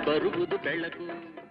ಬರುವುದು ಬೆಳಕು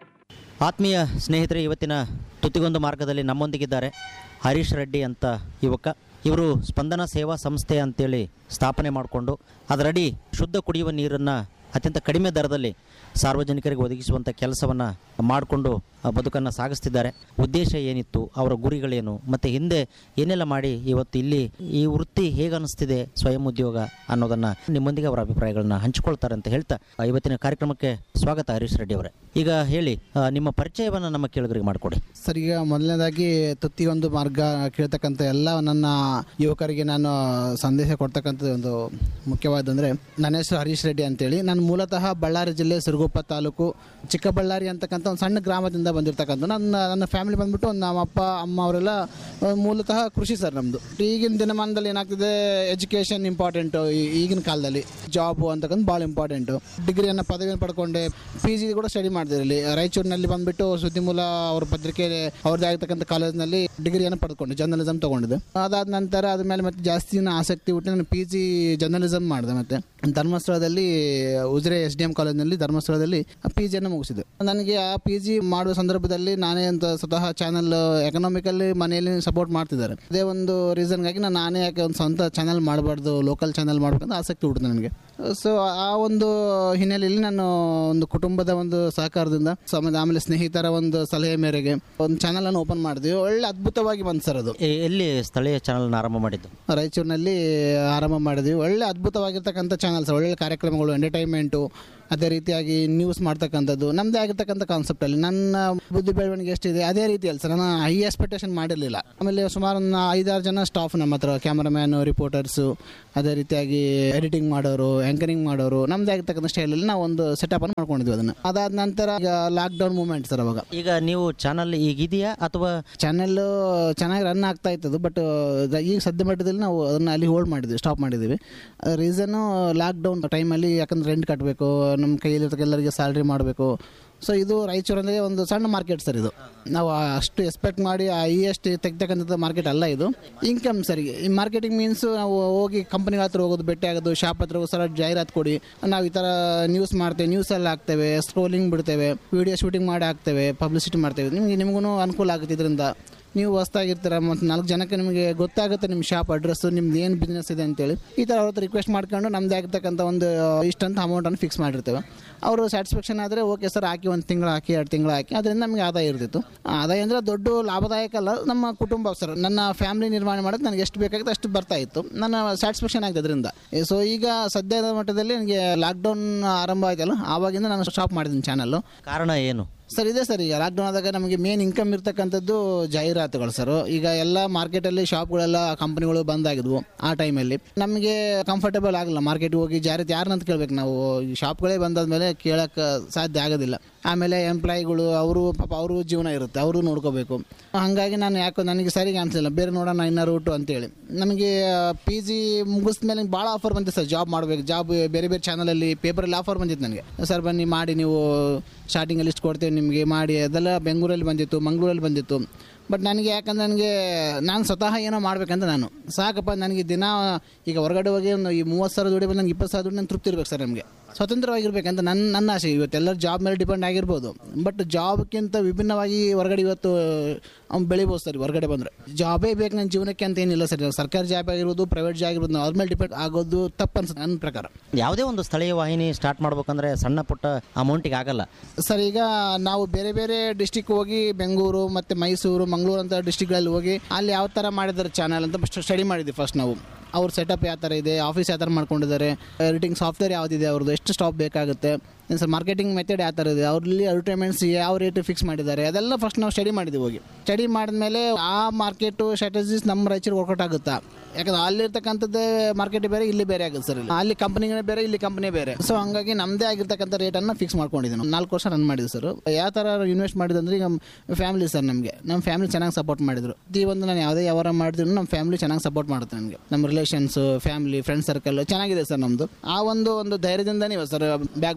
ಆತ್ಮೀಯ ಸ್ನೇಹಿತರೆ ಇವತ್ತಿನ ತುತ್ತಿಗೊಂದು ಮಾರ್ಗದಲ್ಲಿ ನಮ್ಮೊಂದಿಗಿದ್ದಾರೆ ಹರೀಶ್ ರೆಡ್ಡಿ ಅಂತ ಯುವಕ ಇವರು ಸ್ಪಂದನ ಸೇವಾ ಸಂಸ್ಥೆ ಅಂತೇಳಿ ಸ್ಥಾಪನೆ ಮಾಡಿಕೊಂಡು ಅದರಡಿ ಶುದ್ಧ ಕುಡಿಯುವ ನೀರನ್ನು ಅತ್ಯಂತ ಕಡಿಮೆ ದರದಲ್ಲಿ ಸಾರ್ವಜನಿಕರಿಗೆ ಒದಗಿಸುವಂಥ ಕೆಲಸವನ್ನು ಮಾಡಿಕೊಂಡು ಬದುಕನ್ನು ಸಾಗಿಸ್ತಿದ್ದಾರೆ ಉದ್ದೇಶ ಏನಿತ್ತು ಅವರ ಗುರಿಗಳೇನು ಮತ್ತು ಹಿಂದೆ ಏನೆಲ್ಲ ಮಾಡಿ ಇವತ್ತು ಇಲ್ಲಿ ಈ ವೃತ್ತಿ ಹೇಗೆ ಅನಿಸ್ತಿದೆ ಸ್ವಯಂ ಉದ್ಯೋಗ ಅನ್ನೋದನ್ನು ನಿಮ್ಮೊಂದಿಗೆ ಅವರ ಅಭಿಪ್ರಾಯಗಳನ್ನ ಹಂಚಿಕೊಳ್ತಾರೆ ಅಂತ ಹೇಳ್ತಾ ಆ, ಇವತ್ತಿನ ಕಾರ್ಯಕ್ರಮಕ್ಕೆ ಸ್ವಾಗತ ಹರೀಶ್ ರೆಡ್ಡಿ ಅವರೇ ಈಗ ಹೇಳಿ ಆ, ನಿಮ್ಮ ಪರಿಚಯವನ್ನು ನಮ್ಮ ಕೇಳುಗರಿಗೆ ಮಾಡಿಕೊಡಿ ಸರ್ ಈಗ ಮೊದಲನೇದಾಗಿ ತುತ್ತಿಗೊಂದು ಮಾರ್ಗ ಕೇಳ್ತಕ್ಕಂಥ ಎಲ್ಲ ನನ್ನ ಯುವಕರಿಗೆ ನಾನು ಸಂದೇಶ ಕೊಡ್ತಕ್ಕಂಥದ್ದು ಒಂದು ಮುಖ್ಯವಾದಂದರೆ ನನ್ನ ಹೆಸರು ಹರೀಶ್ ರೆಡ್ಡಿ ಅಂತೇಳಿ ನಾನು ಮೂಲತಃ ಬಳ್ಳಾರಿ ಜಿಲ್ಲೆ ಸಿರುಗುಪ್ಪ ತಾಲೂಕು ಚಿಕ್ಕಬಳ್ಳಾರಿ ಅಂತಕ್ಕಂಥ ಒಂದು ಸಣ್ಣ ಗ್ರಾಮದಿಂದ ಬಂದಿರ್ತಕ್ಕಂಥ ನನ್ನ ನನ್ನ ಫ್ಯಾಮಿಲಿ ಬಂದ್ಬಿಟ್ಟು ನಮ್ಮ ಅಪ್ಪ ಅಮ್ಮ ಅವರೆಲ್ಲ ಆ, ಮೂಲತಃ ಕೃಷಿ ಸರ್ ನಮ್ಮದು ಈಗಿನ ದಿನಮಾನದಲ್ಲಿ ಏನಾಗ್ತಿದೆ ಎಜುಕೇಷನ್ ಇಂಪಾರ್ಟೆಂಟು ಈಗಿನ ಕಾಲದಲ್ಲಿ ಜಾಬು ಅಂತಕ್ಕಂಥ ಭಾಳ ಇಂಪಾರ್ಟೆಂಟು ಡಿಗ್ರಿಯನ್ನು ಪದವಿಯನ್ನು ಪಡ್ಕೊಂಡೆ ಪಿ ಜಿ ಕೂಡ ಸ್ಟಡಿ ಮಾಡಿದೆ ಇಲ್ಲಿ ರಾಯಚೂರಿನಲ್ಲಿ ಬಂದ್ಬಿಟ್ಟು ಸುದ್ದಿಮೂಲ ಅವ್ರ ಪತ್ರಿಕೆ ಅವ್ರದ್ದೇ ಆಗಿರ್ತಕ್ಕಂಥ ಕಾಲೇಜ್ನಲ್ಲಿ ಡಿಗ್ರಿಯನ್ನು ಪಡ್ಕೊಂಡೆ ಜರ್ನಲಿಸಮ್ ತೊಗೊಂಡಿದ್ದೆ ಅದಾದ ನಂತರ ಅದ್ರ ಮೇಲೆ ಮತ್ತೆ ಜಾಸ್ತಿ ಆಸಕ್ತಿ ಹುಟ್ಟಿ ನಾನು ಪಿ ಜಿ ಜರ್ನಲಿಸಮ್ ಮಾಡಿದೆ ಮತ್ತೆ ಧರ್ಮಸ್ಥಳದಲ್ಲಿ ಉಜಿರೆ ಎಸ್ ಡಿ ಎಂ ಕಾಲೇಜ್ನಲ್ಲಿ ಧರ್ಮಸ್ಥಳದಲ್ಲಿ ಪಿ ಜಿಯನ್ನು ಮುಗಿಸಿದೆ ನನಗೆ ಆ ಪಿ ಜಿ ಮಾಡುವ ಸಂದರ್ಭದಲ್ಲಿ ನಾನೇ ಅಂತ ಸ್ವತಃ ಚಾನಲ್ ಎಕನಾಮಿಕಲ್ಲಿ ಮನೆಯಲ್ಲಿ ಸಪೋರ್ಟ್ ಮಾಡ್ತಿದ್ದಾರೆ ಅದೇ ಒಂದು ರೀಸನ್ಗಾಗಿ ನಾನು ನಾನೇ ಯಾಕೆ ಒಂದು ಸ್ವಂತ ಚಾನಲ್ ಮಾಡಬಾರ್ದು ಲೋಕಲ್ ಚಾನಲ್ ಮಾಡ್ಬೇಕಂತ ಆಸಕ್ತಿ ಹುಟ್ಟಿದೆ ನನಗೆ ಸೊ ಆ ಒಂದು ಹಿನ್ನೆಲೆಯಲ್ಲಿ ನಾನು ಒಂದು ಕುಟುಂಬದ ಒಂದು ಸಹಕಾರದಿಂದ ಸೊ ಆಮೇಲೆ ಆಮೇಲೆ ಸ್ನೇಹಿತರ ಒಂದು ಸಲಹೆ ಮೇರೆಗೆ ಒಂದು ಚಾನಲ್ ಅನ್ನು ಓಪನ್ ಮಾಡಿದ್ವಿ ಒಳ್ಳೆ ಅದ್ಭುತವಾಗಿ ಬಂತು ಸರ್ ಅದು ಎ- ಎಲ್ಲಿ ಸ್ಥಳೀಯ ಚಾನಲ್ನ ಆರಂಭ ಮಾಡಿದ್ದು ರಾಯಚೂರಿನಲ್ಲಿ ಆರಂಭ ಮಾಡಿದ್ವಿ ಒಳ್ಳೆ ಅದ್ಭುತವಾಗಿರ್ತಕ್ಕಂಥ ಚಾನಲ್ಸ್ ಒಳ್ಳೆ ಕಾರ್ಯಕ್ರಮಗಳು ಎಂಟರ್ಟೈನ್ಮೆಂಟು ಅದೇ ರೀತಿಯಾಗಿ ನ್ಯೂಸ್ ಮಾಡ್ತಕ್ಕಂಥದ್ದು ನಮ್ಮದೇ ಆಗಿರ್ತಕ್ಕಂಥ ಕಾನ್ಸೆಪ್ಟಲ್ಲಿ ನನ್ನ ಬುದ್ಧಿ ಬೆಳವಣಿಗೆ ಎಷ್ಟಿದೆ ಅದೇ ರೀತಿಯಲ್ಲಿ ಸರ್ ನಾನು ಹೈ ಎಕ್ಸ್ಪೆಕ್ಟೇಷನ್ ಮಾಡಿರಲಿಲ್ಲ ಆಮೇಲೆ ಸುಮಾರು ಒಂದು ಐದಾರು ಜನ ಸ್ಟಾಫ್ ನಮ್ಮ ಹತ್ರ ಕ್ಯಾಮರಾಮ್ಯಾನು ರಿಪೋರ್ಟರ್ಸು ಅದೇ ರೀತಿಯಾಗಿ ಎಡಿಟಿಂಗ್ ಮಾಡೋರು ಆ್ಯಂಕರಿಂಗ್ ಮಾಡೋರು ನಮ್ಮದೇ ಆಗಿರ್ತಕ್ಕಂಥ ಸ್ಟೈಲಲ್ಲಿ ನಾವು ಒಂದು ಸೆಟಪನ್ನು ಮಾಡ್ಕೊಂಡಿದ್ವಿ ಅದನ್ನು ಅದಾದ ನಂತರ ಈಗ ಲಾಕ್ಡೌನ್ ಮೂಮೆಂಟ್ ಸರ್ ಅವಾಗ ಈಗ ನೀವು ಚಾನಲ್ ಈಗಿದೆಯಾ ಅಥವಾ ಚಾನೆಲ್ ಚೆನ್ನಾಗಿ ರನ್ ಆಗ್ತಾ ಇತ್ತದು ಬಟ್ ಈಗ ಸದ್ಯ ಮಟ್ಟದಲ್ಲಿ ನಾವು ಅದನ್ನು ಅಲ್ಲಿ ಹೋಲ್ಡ್ ಮಾಡಿದ್ವಿ ಸ್ಟಾಪ್ ಮಾಡಿದ್ದೀವಿ ರೀಸನ್ನು ಲಾಕ್ಡೌನ್ ಟೈಮಲ್ಲಿ ಯಾಕಂದ್ರೆ ರೆಂಟ್ ಕಟ್ಟಬೇಕು ನಮ್ಮ ಕೈಯಲ್ಲಿ ಎಲ್ಲರಿಗೆ ಸ್ಯಾಲ್ರಿ ಮಾಡಬೇಕು ಸೊ ಇದು ರಾಯಚೂರಲ್ಲಿ ಒಂದು ಸಣ್ಣ ಮಾರ್ಕೆಟ್ ಸರ್ ಇದು ನಾವು ಅಷ್ಟು ಎಕ್ಸ್ಪೆಕ್ಟ್ ಮಾಡಿ ಹೈಯೆಸ್ಟ್ ತೆಗ್ತಕ್ಕಂಥದ್ದು ಮಾರ್ಕೆಟ್ ಅಲ್ಲ ಇದು ಇನ್ಕಮ್ ಸರಿ ಈ ಮಾರ್ಕೆಟಿಂಗ್ ಮೀನ್ಸು ನಾವು ಹೋಗಿ ಕಂಪ್ನಿಗಳ ಹತ್ರ ಹೋಗೋದು ಭೇಟಿ ಆಗೋದು ಶಾಪ್ ಹತ್ರ ಹೋಗಿ ಸಲ ಜಾಹೀರಾತು ಕೊಡಿ ನಾವು ಈ ಥರ ನ್ಯೂಸ್ ಮಾಡ್ತೇವೆ ನ್ಯೂಸಲ್ಲಿ ಹಾಕ್ತೇವೆ ಸ್ಕ್ರೋಲಿಂಗ್ ಬಿಡ್ತೇವೆ ವಿಡಿಯೋ ಶೂಟಿಂಗ್ ಮಾಡಿ ಹಾಕ್ತೇವೆ ಪಬ್ಲಿಸಿಟಿ ಮಾಡ್ತೇವೆ ನಿಮಗೆ ನಿಮಗೂ ಅನುಕೂಲ ಆಗುತ್ತೆ ಇದರಿಂದ ನೀವು ಹೊಸ್ದಾಗಿರ್ತೀರ ಮತ್ತು ನಾಲ್ಕು ಜನಕ್ಕೆ ನಿಮಗೆ ಗೊತ್ತಾಗುತ್ತೆ ನಿಮ್ಮ ಶಾಪ್ ಅಡ್ರೆಸ್ಸು ನಿಮ್ದು ಏನು ಬಿಸ್ನೆಸ್ ಇದೆ ಅಂತೇಳಿ ಈ ಥರ ಅವ್ರ ಹತ್ರ ರಿಕ್ವೆಸ್ಟ್ ಮಾಡ್ಕೊಂಡು ನಮ್ಮದೇ ಆಗಿರ್ತಕ್ಕಂಥ ಒಂದು ಇಷ್ಟಂತ ಅಮೌಂಟನ್ನು ಫಿಕ್ಸ್ ಮಾಡಿರ್ತೇವೆ ಅವರು ಸ್ಯಾಟಿಸ್ಫ್ಯಾಕ್ಷನ್ ಆದರೆ ಓಕೆ ಸರ್ ಹಾಕಿ ಒಂದು ತಿಂಗಳು ಹಾಕಿ ಎರಡು ತಿಂಗಳು ಹಾಕಿ ಅದರಿಂದ ನಮಗೆ ಆದಾಯ ಇರ್ತಿತ್ತು ಆದಾಯ ಅಂದರೆ ದೊಡ್ಡ ಲಾಭದಾಯಕ ಅಲ್ಲ ನಮ್ಮ ಕುಟುಂಬ ಸರ್ ನನ್ನ ಫ್ಯಾಮಿಲಿ ನಿರ್ವಹಣೆ ಮಾಡೋದು ನನಗೆ ಎಷ್ಟು ಬೇಕಾಗುತ್ತೆ ಅಷ್ಟು ಬರ್ತಾ ಇತ್ತು ನನ್ನ ಸ್ಯಾಟಿಸ್ಫ್ಯಾಕ್ಷನ್ ಆಗಿದೆ ಅದರಿಂದ ಸೊ ಈಗ ಸದ್ಯದ ಮಟ್ಟದಲ್ಲಿ ನನಗೆ ಲಾಕ್ಡೌನ್ ಆರಂಭ ಆಯ್ತಲ್ಲ ಆವಾಗಿಂದ ನಾನು ಸ್ಟಾಪ್ ಮಾಡಿದ್ದೀನಿ ಚಾನಲ್ಲು ಕಾರಣ ಏನು ಸರ್ ಇದೆ ಸರ್ ಈಗ ಲಾಕ್ಡೌನ್ ಆದಾಗ ನಮಗೆ ಮೇನ್ ಇನ್ಕಮ್ ಇರ್ತಕ್ಕಂಥದ್ದು ಜಾಹೀರಾತುಗಳು ಸರ್ ಈಗ ಎಲ್ಲ ಮಾರ್ಕೆಟಲ್ಲಿ ಶಾಪ್ಗಳೆಲ್ಲ ಕಂಪನಿಗಳು ಬಂದಾಗಿದ್ವು ಆ ಟೈಮಲ್ಲಿ ನಮಗೆ ಕಂಫರ್ಟಬಲ್ ಆಗಲ್ಲ ಮಾರ್ಕೆಟ್ಗೆ ಹೋಗಿ ಜಾಹೀರಾತು ಯಾರನ್ನಂತ ಕೇಳ್ಬೇಕು ನಾವು ಈ ಶಾಪ್ಗಳೇ ಬಂದಾದ್ಮೇಲೆ ಕೇಳಕ್ಕೆ ಸಾಧ್ಯ ಆಗೋದಿಲ್ಲ ಆಮೇಲೆ ಎಂಪ್ಲಾಯಿಗಳು ಅವರು ಪಾಪ ಅವರು ಜೀವನ ಇರುತ್ತೆ ಅವರು ನೋಡ್ಕೋಬೇಕು ಹಾಗಾಗಿ ನಾನು ಯಾಕೋ ನನಗೆ ಸರಿಗೆ ಅನಿಸಲಿಲ್ಲ ಬೇರೆ ನೋಡೋಣ ಇನ್ನ ರೂಟು ಅಂತೇಳಿ ನಮಗೆ ಪಿ ಜಿ ಮುಗಿಸ್ಮೇಲೆ ಭಾಳ ಆಫರ್ ಬಂದಿತ್ತು ಸರ್ ಜಾಬ್ ಮಾಡಬೇಕು ಜಾಬ್ ಬೇರೆ ಬೇರೆ ಚಾನಲಲ್ಲಿ ಪೇಪರಲ್ಲಿ ಆಫರ್ ಬಂದಿತ್ತು ನನಗೆ ಸರ್ ಬನ್ನಿ ಮಾಡಿ ನೀವು ಸ್ಟಾರ್ಟಿಂಗಲ್ಲಿ ಇಷ್ಟು ಕೊಡ್ತೇವೆ ನಿಮಗೆ ಮಾಡಿ ಅದೆಲ್ಲ ಬೆಂಗಳೂರಲ್ಲಿ ಬಂದಿತ್ತು ಮಂಗಳೂರಲ್ಲಿ ಬಂದಿತ್ತು ಬಟ್ ನನಗೆ ಯಾಕಂದ್ರೆ ನನಗೆ ನಾನು ಸ್ವತಃ ಏನೋ ಮಾಡ್ಬೇಕಂತ ನಾನು ಸಾಕಪ್ಪ ನನಗೆ ದಿನ ಈಗ ಹೊರಗಡೆ ಹೋಗಿ ಒಂದು ಈ ಮೂವತ್ತು ಸಾವಿರ ದುಡಿ ಬಂದು ನನಗೆ ಇಪ್ಪತ್ತು ಸಾವಿರ ದುಡ್ಡು ನಾನು ತೃಪ್ತಿ ಇರ್ಬೇಕು ಸರ್ ನಮಗೆ ಸ್ವತಂತ್ರವಾಗಿರ್ಬೇಕಂತ ನನ್ನ ನನ್ನ ಆಸೆ ಇವತ್ತೆಲ್ಲರೂ ಜಾಬ್ ಮೇಲೆ ಡಿಪೆಂಡ್ ಆಗಿರ್ಬೋದು ಬಟ್ ಜಾಬ್ಗಿಂತ ವಿಭಿನ್ನವಾಗಿ ಹೊರಗಡೆ ಇವತ್ತು ಅವ್ನು ಬೆಳಿಬೋದು ಸರ್ ಹೊರಗಡೆ ಬಂದರೆ ಜಾಬೇ ಬೇಕು ನನ್ನ ಜೀವನಕ್ಕೆ ಅಂತ ಏನಿಲ್ಲ ಸರ್ ಸರ್ಕಾರಿ ಜಾಬ್ ಆಗಿರ್ಬೋದು ಪ್ರೈವೇಟ್ ಜಾಬ್ ಆಗಿರ್ಬೋದು ಅವ್ರ ಮೇಲೆ ಡಿಪೆಂಡ್ ಆಗೋದು ತಪ್ಪು ಅನ್ಸುತ್ತೆ ನನ್ನ ಪ್ರಕಾರ ಯಾವುದೇ ಒಂದು ಸ್ಥಳೀಯ ವಾಹಿನಿ ಸ್ಟಾರ್ಟ್ ಮಾಡ್ಬೇಕಂದ್ರೆ ಸಣ್ಣ ಪುಟ್ಟ ಅಮೌಂಟಿಗೆ ಆಗಲ್ಲ ಸರ್ ಈಗ ನಾವು ಬೇರೆ ಬೇರೆ ಡಿಸ್ಟಿಕ್ ಹೋಗಿ ಬೆಂಗಳೂರು ಮತ್ತು ಮೈಸೂರು ಮಂಗಳೂರು ಅಂತ ಡಿಸ್ಟಿಕ್ಗಳಲ್ಲಿ ಹೋಗಿ ಅಲ್ಲಿ ಯಾವ ಥರ ಮಾಡಿದ್ದಾರೆ ಚಾನಲ್ ಅಂತ ಫಸ್ಟ್ ಸ್ಟಡಿ ಮಾಡಿದ್ವಿ ಫಸ್ಟ್ ನಾವು ಅವ್ರ ಸೆಟಪ್ ಯಾವ ಥರ ಇದೆ ಆಫೀಸ್ ಯಾವ ಥರ ಮಾಡ್ಕೊಂಡಿದ್ದಾರೆ ಎಡಿಟಿಂಗ್ ಸಾಫ್ಟ್ವೇರ್ ಯಾವುದಿದೆ ಅವ್ರದ್ದು ಎಷ್ಟು ಸ್ಟಾಪ್ ಬೇಕಾಗುತ್ತೆ ಸರ್ ಮಾರ್ಕೆಟಿಂಗ್ ಮೆಥಡ್ ಯಾವ ಥರ ಇದೆ ಅವ್ರಲ್ಲಿ ಅಡ್ವರ್ಟೈಸ್ಮೆಂಟ್ಸ್ ಯಾವ ರೇಟ್ ಫಿಕ್ಸ್ ಮಾಡಿದ್ದಾರೆ ಅದೆಲ್ಲ ಫಸ್ಟ್ ನಾವು ಸ್ಟಡಿ ಮಾಡಿದ್ವಿ ಹೋಗಿ ಸ್ಟಡಿ ಮಾಡಿದ್ಮೇಲೆ ಆ ಮಾರ್ಕೆಟು ಸ್ಟ್ರಾಟಜೀಸ್ ನಮ್ಮ ರಾಯಚೂರಿಗೆ ವರ್ಕೌಟ್ ಆಗುತ್ತಾ ಯಾಕಂದ್ರೆ ಅಲ್ಲಿರ್ತಕ್ಕಂಥದ್ದೇ ಮಾರ್ಕೆಟ್ ಬೇರೆ ಇಲ್ಲಿ ಬೇರೆ ಆಗುತ್ತೆ ಸರ್ ಇಲ್ಲಿ ಅಲ್ಲಿ ಕಂಪನಿಗಳೇ ಬೇರೆ ಇಲ್ಲಿ ಕಂಪನಿ ಬೇರೆ ಸೊ ಹಂಗಾಗಿ ನಮ್ಮದೇ ಆಗಿರ್ತಕ್ಕಂಥ ರೇಟನ್ನು ಫಿಕ್ಸ್ ಮಾಡ್ಕೊಂಡಿದ್ದೀನಿ ನಾಲ್ಕು ವರ್ಷ ರನ್ ಮಾಡಿದ್ವಿ ಸರ್ ಯಾವ ಥರ ಇನ್ವೆಸ್ಟ್ ಮಾಡಿದಂದ್ರೆ ಈಗ ಫ್ಯಾಮಿಲಿ ಸರ್ ನಮಗೆ ನಮ್ಮ ಫ್ಯಾಮಿಲಿ ಚೆನ್ನಾಗಿ ಸಪೋರ್ಟ್ ಮಾಡಿದ್ರು ಈ ಒಂದು ನಾನು ಯಾವುದೇ ವ್ಯವಹಾರ ಮಾಡಿದ್ರು ನಮ್ಮ ಫ್ಯಾಮಿಲಿ ಚೆನ್ನಾಗಿ ಸಪೋರ್ಟ್ ಮಾಡುತ್ತೆ ನನಗೆ ನಮ್ಮ ರಿಲೇಷನ್ಸ್ ಫ್ಯಾಮಿಲಿ ಫ್ರೆಂಡ್ ಸರ್ಕಲ್ ಚೆನ್ನಾಗಿದೆ ಸರ್ ನಮ್ಮದು ಆ ಒಂದು ಒಂದು ಧೈರ್ಯದಿಂದನೇ ಸರ್ ಬ್ಯಾಕ್ ಬೋನ್ ನಮ್ಮ ಫ್ಯಾಮಿಲಿ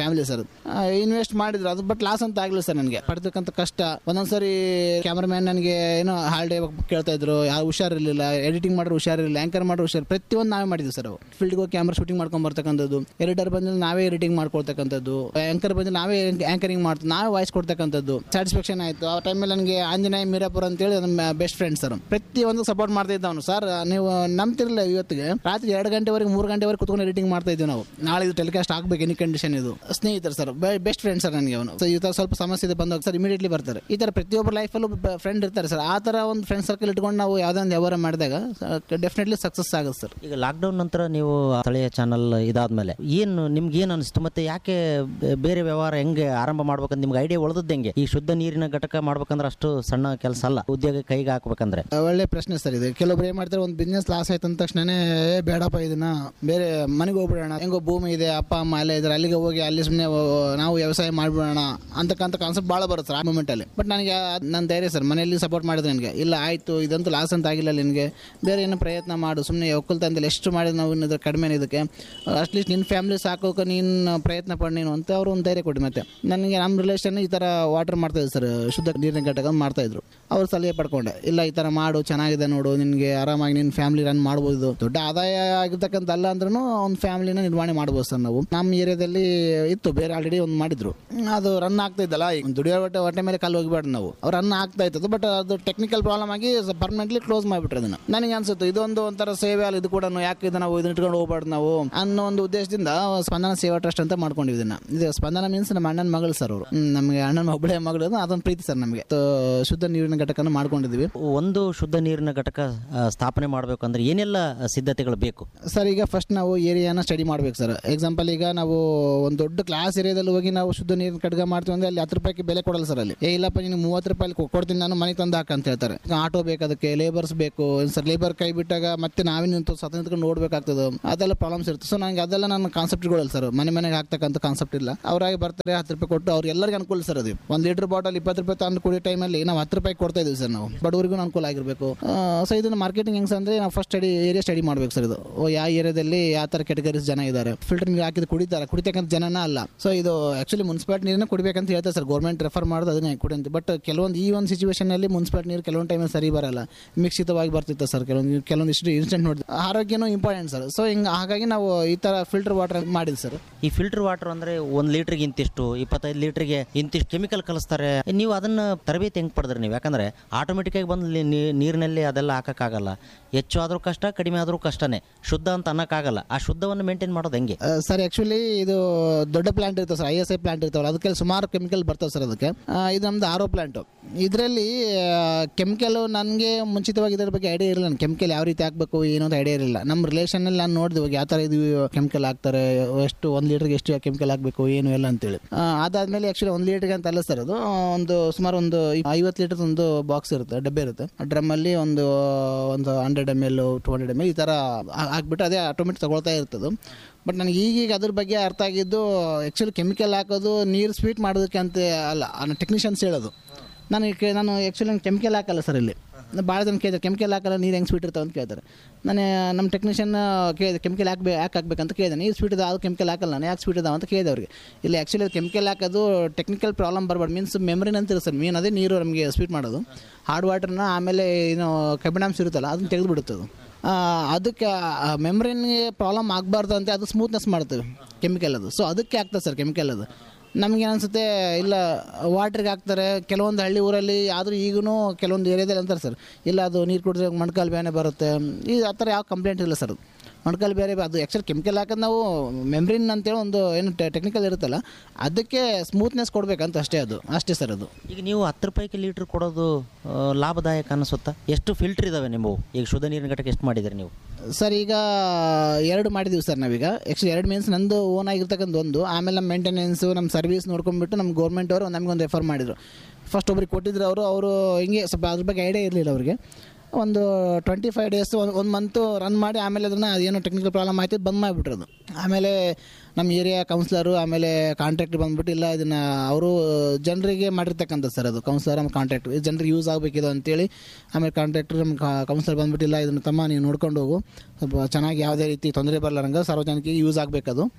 ಫ್ಯಾಮಿಲಿ ಸರ್ ಇನ್ವೆಸ್ಟ್ ಮಾಡಿದ್ರು ಅದು ಬಟ್ ಲಾಸ್ ಅಂತ ಆಗಲಿಲ್ಲ ಸರ್ ನನಗೆ ಪಡ್ತಕ್ಕಂಥ ಕಷ್ಟ ಒಂದೊಂದ್ಸರಿ ಕ್ಯಾಮ್ರಾಮ್ಯಾನ್ ನನಗೆ ಏನೋ ಹಾಲ್ಡೇ ಕೇಳ್ತಾ ಇದ್ರು ಯಾವ ಹುಷಾರಿರಲಿಲ್ಲ ಎಡಿಟಿಂಗ್ ಮಾಡೋರು ಹುಷಾರಿರಲಿಲ್ಲ ಆ್ಯಂಕರ್ ಮಾಡೋರು ಹುಷಾರು ಪ್ರತಿಯೊಂದು ನಾವೇ ಮಾಡಿದ್ವಿ ಸರ್ ಫೀಲ್ಡ್ಗೆ ಹೋಗಿ ಕ್ಯಾಮ್ರಾ ಶೂಟಿಂಗ್ ಮಾಡ್ಕೊಂಡು ಬರ್ತಕ್ಕಂಥದ್ದು ಎಡಿಟರ್ ಬಂದ್ರೆ ನಾವೇ ಎಡಿಟಿಂಗ್ ಮಾಡ್ಕೊಳ್ತಕ್ಕಂಥದ್ದು ಆ್ಯಂಕರ್ ಬಂದ್ರೆ ನಾವೇ ಆ್ಯಂಕರಿಂಗ್ ಮಾಡ್ತೀವಿ ನಾವೇ ವಾಯ್ಸ್ ಕೊಡ್ತಕ್ಕಂಥದ್ದು ಸ್ಯಾಟಿಸ್ಫ್ಯಾಕ್ಷನ್ ಆಯಿತು ಆ ಟೈಮಲ್ಲಿ ನನಗೆ ಆಂಜನೇಯ ಮೀರಾಪುರ ಅಂತೇಳಿ ನಮ್ಮ ಬೆಸ್ಟ್ ಫ್ರೆಂಡ್ ಸರ್ ಪ್ರತಿಯೊಂದು ಸಪೋರ್ಟ್ ಮಾಡ್ತಾ ಇದ್ದ ಅವನು ಸರ್ ನೀವು ನಂಬ್ತಿರಲಿಲ್ಲ ಇವತ್ತಿಗೆ ರಾತ್ರಿ ಎರಡು ಗಂಟೆವರೆಗೆ ಮೂರು ಗಂಟೆವರೆಗೆ ಕುತ್ಕೊಂಡು ಎಡಿಟಿಂಗ್ ಮಾಡ್ತಾ ಇದ್ವಿ ನಾವು ನಾಳೆ ಇದು ಟೆಲಿಕಾಸ್ಟ್ ಆಗ್ಬೇಕು ಎನಿ ಕಂಡೀಷನ್ ಇದು ಸ್ನೇಹಿತರು ಸರ್ ಬೆಸ್ಟ್ ಫ್ರೆಂಡ್ ಸರ್ ನನಗೆ ಅವನು ಸೊ ಈ ಥರ ಸ್ವಲ್ಪ ಸಮಸ್ಯೆ ಇದೆ ಬಂದಾಗ ಸರ್ ಇಮಿಡಿಯೇಟ್ಲಿ ಬರ್ತಾರೆ ಈ ಥರ ಪ್ರತಿಯೊಬ್ಬರ ಲೈಫಲ್ಲೂ ಫ್ರೆಂಡ್ ಇರ್ತಾರೆ ಸರ್ ಆ ಥರ ಒಂದು ಫ್ರೆಂಡ್ ಸರ್ಕಲ್ ಇಟ್ಕೊಂಡು ನಾವು ಯಾವುದೋ ಒಂದು ವ್ಯವಹಾರ ಮಾಡಿದಾಗ ಡೆಫಿನೆಟ್ಲಿ ಸಕ್ಸಸ್ ಆಗುತ್ತೆ ಸರ್ ಈಗ ಲಾಕ್ಡೌನ್ ನಂತರ ನೀವು ಆ ಸ್ಥಳೀಯ ಚಾನಲ್ ಇದಾದ್ಮೇಲೆ ಏನು ನಿಮ್ಗೆ ಏನು ಅನಿಸ್ತು ಮತ್ತೆ ಯಾಕೆ ಬೇ- ಬೇರೆ ವ್ಯವಹಾರ ಹೆಂಗೆ ಆರಂಭ ಮಾಡ್ಬೇಕಂತ ನಿಮ್ಗೆ ಐಡಿಯಾ ಉಳಿದದ್ದು ಹೆಂಗೆ ಈ ಶುದ್ಧ ನೀರಿನ ಘಟಕ ಮಾಡ್ಬೇಕಂದ್ರೆ ಅಷ್ಟು ಸಣ್ಣ ಕೆಲಸ ಅಲ್ಲ ಉದ್ಯೋಗ ಕೈಗೆ ಹಾಕ್ಬೇಕಂದ್ರೆ ಒಳ್ಳೆ ಪ್ರಶ್ನೆ ಸರ್ ಇದು ಕೆಲವೊಬ್ರು ಏನ್ ಮಾಡ್ತಾರೆ ಒಂದು ಬಿಸ್ನೆಸ್ ಲಾಸ್ ಆಯ್ತು ಅಂದ ತಕ್ಷಣನೇ "ಏ, ಬೇಡಪ್ಪ ಇದನ್ನ ಬೇರೆ ಮನೆಗೆ ಹೋಗ್ಬಿಡೋಣ ಹೆಂಗೋ ಭೂಮಿ ಇದೆ ಅಪ್ಪ ಅಮ್ಮ ಅಲ್ಲೇ ಇದ್ದಾರೆ ಅಲ್ಲಿಗೆ ಹೋಗಿ ಅಲ್ಲಿ ಸುಮ್ಮನೆ ನಾವು ವ್ಯವಸಾಯ ಮಾಡ್ಬಿಡೋಣ ಅಂತಕ್ಕಂಥ ಕಾನ್ಸೆಪ್ಟ್ ಭಾಳ ಬರುತ್ತೆ ಸರ್ ಆ ಮೂಮೆಂಟ್ ಅಲ್ಲಿ ಬಟ್ ನನಗೆ ನನ್ನ ಧೈರ್ಯ ಸರ್ ಮನೆಯಲ್ಲಿ ಸಪೋರ್ಟ್ ಮಾಡಿದ್ರು ನನಗೆ ಇಲ್ಲ ಆಯ್ತು ಇದಂತೂ ಲಾಸ್ ಅಂತ ಆಗಿಲ್ಲ ನಿನಗೆ ಬೇರೆ ಏನೋ ಪ್ರಯತ್ನ ಮಾಡು ಸುಮ್ಮನೆ ಒಕ್ಕಲ್ತನದಲ್ಲಿ ಎಷ್ಟು ಮಾಡಿದ್ರೆ ನಾವು ಇನ್ನಿದ್ರೆ ಕಡಿಮೆ ಇದಕ್ಕೆ ಅಟ್ಲೀಸ್ಟ್ ನಿನ್ನ ಫ್ಯಾಮಿಲಿ ಸಾಕೋಕೆ ನೀನು ಪ್ರಯತ್ನ ಪಡು ನೀನು ಅಂತ ಅವರು ಒಂದು ಧೈರ್ಯ ಕೊಡಿ ಮತ್ತೆ ನನಗೆ ನಮ್ಮ ರಿಲೇಷನ್ ಈ ಥರ ವಾಟರ್ ಮಾಡ್ತಾ ಇದ್ರು ಸರ್ ಶುದ್ಧ ನೀರಿನ ಘಟಕ ಮಾಡ್ತಾ ಇದ್ರು ಅವ್ರ ಸಲಹೆ ಪಡ್ಕೊಂಡೆ ಇಲ್ಲ ಈ ಥರ ಮಾಡು ಚೆನ್ನಾಗಿದೆ ನೋಡು ನಿನಗೆ ಆರಾಮಾಗಿ ನಿನ್ನ ಫ್ಯಾಮಿಲಿ ರನ್ ಮಾಡ್ಬೋದು ದೊಡ್ಡ ಆದಾಯ ಆಗಿರ್ತಕ್ಕಂಥ ಅಲ್ಲ ಅಂದ್ರೂ ಒಂದು ಫ್ಯಾಮಿಲಿನ ನಿರ್ವಹಣೆ ಮಾಡ್ಬೋದು ಸರ್ ನಾವು ನಮ್ಮ ಏರಿಯಾದಲ್ಲಿ ಇತ್ತು ಬೇರೆ ಆಲ್ರೆಡಿ ಒಂದು ಮಾಡಿದ್ರು ಅದು ರನ್ ಆಗ್ತಾ ಇದ್ದಲ್ಲ ಈಗ ದುಡಿಯೋ ಹೊಟ್ಟೆ ಹೊಟ್ಟೆ ಮೇಲೆ ಕಾಲು ಹೋಗಿಬಾರ್ದು ನಾವು ಅವ್ರು ರನ್ ಆಗ್ತಾ ಇತ್ತು ಬಟ್ ಅದು ಟೆಕ್ನಿಕಲ್ ಪ್ರಾಬ್ಲಮ್ ಆಗಿ ಪರ್ಮನೆಂಟ್ಲಿ ಕ್ಲೋಸ್ ಮಾಡಿಬಿಟ್ರೆ ಅದನ್ನ ನನಗೆ ಅನ್ಸುತ್ತೆ ಇದೊಂದು ಒಂಥರ ಸೇವೆ ಅಲ್ಲ ಇದು ಕೂಡ ಯಾಕೆ ಇದು ನಾವು ಇದನ್ನ ಇಟ್ಕೊಂಡು ಹೋಗ್ಬಾರ್ದು ನಾವು ಅನ್ನೋ ಒಂದು ಉದ್ದೇಶದಿಂದ ಸ್ಪಂದನ ಸೇವಾ ಟ್ರಸ್ಟ್ ಅಂತ ಮಾಡ್ಕೊಂಡಿವಿ ಇದನ್ನ ಇದು ಸ್ಪಂದನ ಮೀನ್ಸ್ ನಮ್ಮ ಅಣ್ಣನ ಮಗಳು ಸರ್ ಅವರು ನಮಗೆ ಅಣ್ಣನ ಒಬ್ಬಳೆ ಮಗಳು ಅದೊಂದು ಪ್ರೀತಿ ಸರ್ ನಮಗೆ ತ- ಶುದ್ಧ ನೀರಿನ ಘಟಕನ ಮಾಡ್ಕೊಂಡಿದ್ವಿ ಒಂದು ಶುದ್ಧ ನೀರಿನ ಘಟಕ ಆ, ಸ್ಥಾಪನೆ ಮಾಡಬೇಕಂದ್ರೆ ಏನೆಲ್ಲ ಸಿದ್ಧತೆಗಳು ಬೇಕು ಸರ್ ಈಗ ಫಸ್ಟ್ ನಾವು ಏರಿಯಾನ ಸ್ಟಡಿ ಮಾಡ್ಬೇಕು ಸರ್ ಎಕ್ಸಾಂಪಲ್ ಈಗ ನಾವು ಒಂದು ದೊಡ್ಡ ಕ್ಲಾಸ್ ಏರಿಯಾದಲ್ಲಿ ಹೋಗಿ ನಾವು ಶುದ್ಧ ನೀರಿನ ಕಡ್ಗ ಮಾಡ್ತೀವಿ ಅಂದ್ರೆ ಅಲ್ಲಿ ಹತ್ತು ರೂಪಾಯಿಗೆ ಬೆಲೆ ಕೊಡಲ್ಲ ಸರ್ ಅಲ್ಲಿ ಏ ಇಲ್ಲಪ್ಪ ನೀನು ಮೂವತ್ತು ರೂಪಾಯಿ ಕೊ- ಕೊಡ್ತೀನಿ ನಾನು ಮನೆ ತಂದು ಹಾಕ ಅಂತ ಹೇಳ್ತಾರೆ ಈಗ ಆಟೋ ಬೇಕು ಅದಕ್ಕೆ ಲೇಬರ್ಸ್ ಬೇಕು ಸರ್ ಲೇಬರ್ ಕೈ ಬಿಟ್ಟಾಗ ಮತ್ತೆ ನಾವೇ ನಿಂತು ಸತ ನಿಂತ್ಕೊಂಡು ನೋಡ್ಬೇಕಾಗ್ತದೆ ಅದೆಲ್ಲ ಪ್ರಾಬ್ಲಮ್ಸ್ ಇರುತ್ತೆ ಸೊ ನನಗೆ ಅದೆಲ್ಲ ನನ್ನ ಕಾನ್ಸೆಪ್ಟ್ಗಳಲ್ಲ ಸರ್ ಮನೆ ಮನೆಗೆ ಹಾಕ್ತಕ್ಕಂಥ ಕಾನ್ಸೆಪ್ಟ್ ಇಲ್ಲ ಅವರಾಗಿ ಬರ್ತಾರೆ ಹತ್ತು ರೂಪಾಯಿ ಕೊಟ್ಟು ಅವ್ರು ಎಲ್ಲರಿಗೂ ಅನುಕೂಲ ಸರ್ ಅದು ಒಂದು ಲೀಟರ್ ಬಾಟಲ್ ಇಪ್ಪತ್ತು ರೂಪಾಯಿ ತಂದು ಕುಡಿಯೋ ಟೈಮಲ್ಲಿ ನಾವು ಹತ್ತು ರೂಪಾಯಿ ಕೊಡ್ತಾ ಇದೀವಿ ಸರ್ ನಾವು ಬಡವರಿಗೂ ಅನುಕೂಲ ಆಗಿರಬೇಕು ಸೊ ಇದನ್ನ ಮಾರ್ಕೆಟಿಂಗ್ ಹೆಂಗೆ ಅಂದ್ರೆ ನಾವು ಫಸ್ಟ್ ಸ್ಟಡಿ ಏರಿಯಾ ಸ್ಟಡಿ ಮಾಡ್ಬೇಕು ಸರ್ ಇದು ಓ, ಯಾವ ಏರಿಯಾದಲ್ಲಿ ಯಾವ ಥರ ಕೆಟಗರೀಸ್ ಜನ ಇದ್ದಾರೆ ಫಿಲ್ಟರ್ ನೀರು ಹಾಕಿದ್ದು ಕುಡಿತಾರೆ ಕುಡಿತಕ್ಕಂಥ ಜನನ ಅಲ್ಲ ಸೊ ಇದು ಆಕ್ಚುಲಿ ಮುನ್ಸಿಪಾಲಿಟಿ ನೀರನ್ನ ಕುಡಿಬೇಕಂತ ಹೇಳ್ತಾರೆ ಸರ್ ಗೌರ್ಮೆಂಟ್ ರೆಫರ್ ಮಾಡೋದು ಅದನ್ನೇ ಕುಡಿ ಅಂತ ಬಟ್ ಕೆಲವೊಂದು ಈ ಒಂದು ಸಿಚುವೇಶನಲ್ಲಿ ಮುನ್ಸಿಪಾಲಿಟಿ ನೀರು ಕೆಲವೊಂದು ಟೈಮಲ್ಲಿ ಸರಿ ಬರಲ್ಲ ಮಿಕ್ಸಿತವಾಗಿ ಬರ್ತಿತ್ತು ಸರ್ ಕೆಲವೊಂದು ಕೆಲವೊಂದು ಇಷ್ಟು ಇನ್ಸ್ಟೆಂಟ್ ನೋಡಿ ಆರೋಗ್ಯನೂ ಇಂಪಾರ್ಟೆಂಟ್ ಸರ್ ಸೊ ಹಿಂಗೆ ಹಾಗಾಗಿ ನಾವು ಈ ಥರ ಫಿಲ್ಟರ್ ವಾಟರ್ ಮಾಡಿದ್ವಿ ಸರ್ ಈ ಫಿಲ್ಟರ್ ವಾಟರ್ ಅಂದ್ರೆ ಒಂದ್ ಲೀಟರ್ಗೆ ಇಂತಿಷ್ಟು ಇಪ್ಪತ್ತೈದು ಲೀಟರ್ಗೆ ಇಂತಿಷ್ಟು ಕೆಮಿಕಲ್ ಕಲಿಸ್ತಾರೆ ನೀವು ಅದನ್ನ ತರಬೇತಿ ಹೆಂಗ್ ಪಡೆದ್ರಿ ನೀವು ಯಾಕಂದ್ರೆ ಆಟೋಮೆಟಿಕ್ ಆಗಿ ಬಂದು ಲಿ- ನೀ- ನೀರಿನಲ್ಲಿ ಅದೆಲ್ಲ ಹಾಕಕ್ಕಾಗಲ್ಲ ಹೆಚ್ಚು ಆದ್ರೂ ಕಷ್ಟ ಕಡಿಮೆ ಆದ್ರೂ ಕಷ್ಟನೇ ಶುದ್ಧ ಅಂತ ಅನ್ನಕ್ಕಾಗಲ್ಲ ಆ ಶುದ್ಧವನ್ನು ಮೇಂಟೈನ್ ಮಾಡೋದು ಹೆಂಗೆ ಆ, ಸರ್ ಆ್ಯಕ್ಚುಲಿ ಇದು ದೊಡ್ಡ ಪ್ಲಾಂಟ್ ಇರ್ತದೆ sir I S I plant ಇರ್ತಾವಲ್ಲ ಅದಕ್ಕೆ ಸುಮಾರು ಕೆಮಿಕಲ್ ಬರ್ತವೆ ಸರ್ ಅದಕ್ಕೆ ಆ, ಇದು ನಮ್ದು ಆರೋ ಪ್ಲಾಂಟು ಇದರಲ್ಲಿ ಕೆಮಿಕಲ್ ನನಗೆ ಮುಂಚಿತವಾಗಿ ಇದ್ರ ಬಗ್ಗೆ ಐಡಿಯಾ ಇರಲಿಲ್ಲ ಕೆಮಿಕಲ್ ಯಾವ ರೀತಿ ಹಾಕಬೇಕು ಏನೋ ಅಂತ ಐಡಿಯಾ ಇರಲಿಲ್ಲ ನಮ್ಮ ರಿಲೇಷನಲ್ಲಿ ನಾನು ನೋಡಿದೆ ಇವಾಗ ಯಾವ ಥರ ಇದು ಕೆಮಿಕಲ್ ಹಾಕ್ತಾರೆ ಎಷ್ಟು ಒಂದು ಲೀಟ್ರಿಗೆ ಎಷ್ಟು ಕೆಮಿಕಲ್ ಹಾಕಬೇಕು ಏನು ಎಲ್ಲ ಅಂತೇಳಿ ಆ, ಅದಾದ್ಮೇಲೆ ಆ್ಯಕ್ಚುಲಿ ಒಂದು ಲೀಟ್ರಿಗೆ ಅಂತ ಅಲ್ಲ ಸರ್ ಅದು ಒಂದು ಸುಮಾರು ಒಂದು ಐವತ್ತು ಲೀಟರ್ ಒಂದು ಬಾಕ್ಸ್ ಇರುತ್ತೆ ಡಬ್ಬೆ ಇರುತ್ತೆ ಡ್ರಮ್ಮಲ್ಲಿ ಒಂದು ಒಂದು hundred M L two hundred M L ಈ ಥರ ಹಾ- ಹಾಕ್ಬಿಟ್ಟು ಅದೇ ಆಟೋಮೆಟಿಕ್ ತಗೊಳ್ತಾ ಇರ್ತದೆ ಬಟ್ ನನಗೆ ಈಗೀಗ ಅದ್ರ ಬಗ್ಗೆ ಅರ್ಥ ಆಗಿದ್ದು ಆ್ಯಕ್ಚುಲಿ ಕೆಮಿಕಲ್ ಹಾಕೋದು ನೀರು ಸ್ವೀಟ್ ಮಾಡೋದಕ್ಕೆ ಅಂತ ಅಲ್ಲ ಟೆಕ್ನಿಷಿಯನ್ಸ್ ಹೇಳೋದು ನಾನು ಕೇ ನಾನು ಆ್ಯಕ್ಚುಲಿ ಕೆಮಿಕಲ್ ಹಾಕಲ್ಲ ಸರ್ ಇಲ್ಲಿ ಭಾಳ ಜನ ಕೇಳಿದ್ರೆ ಕೆಮಿಕಲ್ ಹಾಕಲ್ಲ ನೀರು ಹೆಂಗೆ ಸ್ವೀಟ್ ಇರ್ತಾವೆ ಅಂತ ಕೇಳ್ತಾರೆ ನಾನು ನಮ್ಮ ಟೆಕ್ನಿಷಿಯನ್ ಕೇಳಿದೆ ಕೆಮಿಕಲ್ ಹಾಕ್ಬೇಕು ಯಾಕೆ ಹಾಕ್ಬೇಕಂತ ಕೇಳಿದೆ ನೀರು ಸ್ವೀಟ್ ಇದೆ ಅದು ಕೆಮಿಕಲ್ ಹಾಕಲ್ಲ ನಾನು ಯಾಕೆ ಸ್ವೀಟ್ ಇದಾವೆ ಅಂತ ಕೇಳಿದೆ ಅವ್ರಿಗೆ ಇಲ್ಲಿ ಆ್ಯಕ್ಚುಲಿ ಕೆಮಿಕಲ್ ಹಾಕೋದು ಟೆಕ್ನಿಕಲ್ ಪ್ರಾಬ್ಲಮ್ ಬರಬಾರ್ದು ಮೀನ್ಸ್ ಮೆಮ್ರಿನ್ ಅಂತ ಇರುತ್ತೆ ಸರ್ ಮೀನ್ ಅದೇ ನೀರು ನಮಗೆ ಸ್ವೀಟ್ ಮಾಡೋದು ಹಾರ್ಡ್ ವಾಟರ್ನ ಆಮೇಲೆ ಏನು ಕಬ್ಬಿಣಾಂಶ ಇರುತ್ತಲ್ಲ ಅದನ್ನ ತೆಗೆದು ಬಿಡುತ್ತೆ ಅದು ಆ, ಅದಕ್ಕೆ ಮೆಮ್ರಿನ್ಗೆ ಪ್ರಾಬ್ಲಮ್ ಆಗಬಾರ್ದು ಅಂತ ಅದು ಸ್ಮೂತ್ನೆಸ್ ಮಾಡ್ತೇವೆ ಕೆಮಿಕಲ್ ಅದು ಸೊ ಅದಕ್ಕೆ ಆಗ್ತದೆ ಸರ್ ಕೆಮಿಕಲ್ ಅದು ನಮಗೆ ಅನಿಸುತ್ತೆ ಇಲ್ಲ ವಾಟ್ರಿಗೆ ಹಾಕ್ತಾರೆ ಕೆಲವೊಂದು ಹಳ್ಳಿ ಊರಲ್ಲಿ ಆದರೂ ಈಗೂ ಕೆಲವೊಂದು ಏರಿಯಾದಲ್ಲಿ ಅಂತಾರೆ ಸರ್ ಇಲ್ಲ ಅದು ನೀರು ಕುಡಿದ್ರೆ ಮೊಣಕಾಲು ಬೇನೆ ಬರುತ್ತೆ ಈ ಆ ಥರ ಯಾವ ಕಂಪ್ಲೇಂಟ್ ಇಲ್ಲ ಸರ್ ಅದು ಮೊಣಕಾಲು ಬೇರೆ ಅದು ಆ್ಯಕ್ಚುಲಿ ಕೆಮಿಕಲ್ ಹಾಕೋದು ನಾವು ಮೆಮ್ರಿನ್ ಅಂತೇಳಿ ಒಂದು ಏನು ಟೆಕ್ನಿಕಲ್ ಇರುತ್ತಲ್ಲ ಅದಕ್ಕೆ ಸ್ಮೂತ್ನೆಸ್ ಕೊಡಬೇಕಂತ ಅಷ್ಟೇ ಅದು ಅಷ್ಟೇ ಸರ್ ಅದು ಈಗ ನೀವು ಹತ್ತು ರೂಪಾಯಿಗೆ ಲೀಟ್ರ್ ಕೊಡೋದು ಆ, ಲಾಭದಾಯಕ ಅನಿಸುತ್ತಾ ಎಷ್ಟು ಫಿಲ್ಟರ್ ಇದಾವೆ ನೀವು ಈಗ ಶುದ್ಧ ನೀರಿನ ಘಟಕ ಎಷ್ಟು ಮಾಡಿದ್ರಿ ನೀವು ಸರ್ ಈಗ ಎರಡು ಮಾಡಿದ್ದೀವಿ ಸರ್ ನಾವೀಗ ಆ್ಯಕ್ಚುಲಿ ಎರಡು ಮೀನ್ಸ್ ನಂದು ಓನ್ ಆಗಿರ್ತಕ್ಕಂಥ ಒಂದು ಆಮೇಲೆ ನಮ್ಮ ಮೇಂಟೆನೆನ್ಸು ನಮ್ಮ ಸರ್ವಿಸ್ ನೋಡ್ಕೊಂಡ್ಬಿಟ್ಟು ನಮ್ಮ ಗೌರ್ಮೆಂಟ್ ಅವರು ನಮಗೊಂದು ರೆಫರ್ ಮಾಡಿದರು ಫಸ್ಟ್ ಒಬ್ರಿಗೆ ಕೊಟ್ಟಿದ್ರು ಅವರು ಅವರು ಹಿಂಗೆ ಸ್ವಲ್ಪ ಅದ್ರ ಬಗ್ಗೆ ಐಡಿಯಾ ಇರಲಿಲ್ಲ ಅವರಿಗೆ ಒಂದು ಟ್ವೆಂಟಿ ಫೈವ್ ಡೇಸ್ ಒಂದು ಒಂದು ಮಂತು ರನ್ ಮಾಡಿ ಆಮೇಲೆ ಅದನ್ನು ಏನೋ ಟೆಕ್ನಿಕಲ್ ಪ್ರಾಬ್ಲಮ್ ಆಯ್ತು ಬಂದ್ ಮಾಡಿಬಿಟ್ರು ಅದು ಆಮೇಲೆ ನಮ್ಮ ಏರಿಯಾ ಕೌನ್ಸಿಲರು ಆಮೇಲೆ ಕಾಂಟ್ರಾಕ್ಟರ್ ಬಂದ್ಬಿಟ್ಟು ಇಲ್ಲ ಇದನ್ನು ಅವರು ಜನರಿಗೆ ಮಾಡಿರ್ತಕ್ಕಂಥ ಸರ್ ಅದು ಕೌನ್ಸಿಲರ್ ಆಮೇಲೆ ಕಾಂಟ್ರಾಕ್ಟರ್ ಜನರಿಗೆ ಯೂಸ್ ಆಗಬೇಕಿದು ಅಂತೇಳಿ ಆಮೇಲೆ ಕಾಂಟ್ರಾಕ್ಟರ್ ನಮ್ಮ ಕೌನ್ಸಿಲರ್ ಬಂದ್ಬಿಟ್ಟು ಇಲ್ಲ ಇದನ್ನು ತಮ್ಮ ನೀವು ನೋಡ್ಕೊಂಡು ಹೋಗು ಸ್ವಲ್ಪ ಚೆನ್ನಾಗಿ ಯಾವುದೇ ರೀತಿ ತೊಂದರೆ ಬರಲಾರಂಗೆ ಸಾರ್ವಜನಿಕರಿಗೆ ಯೂಸ್ ಆಗಬೇಕದು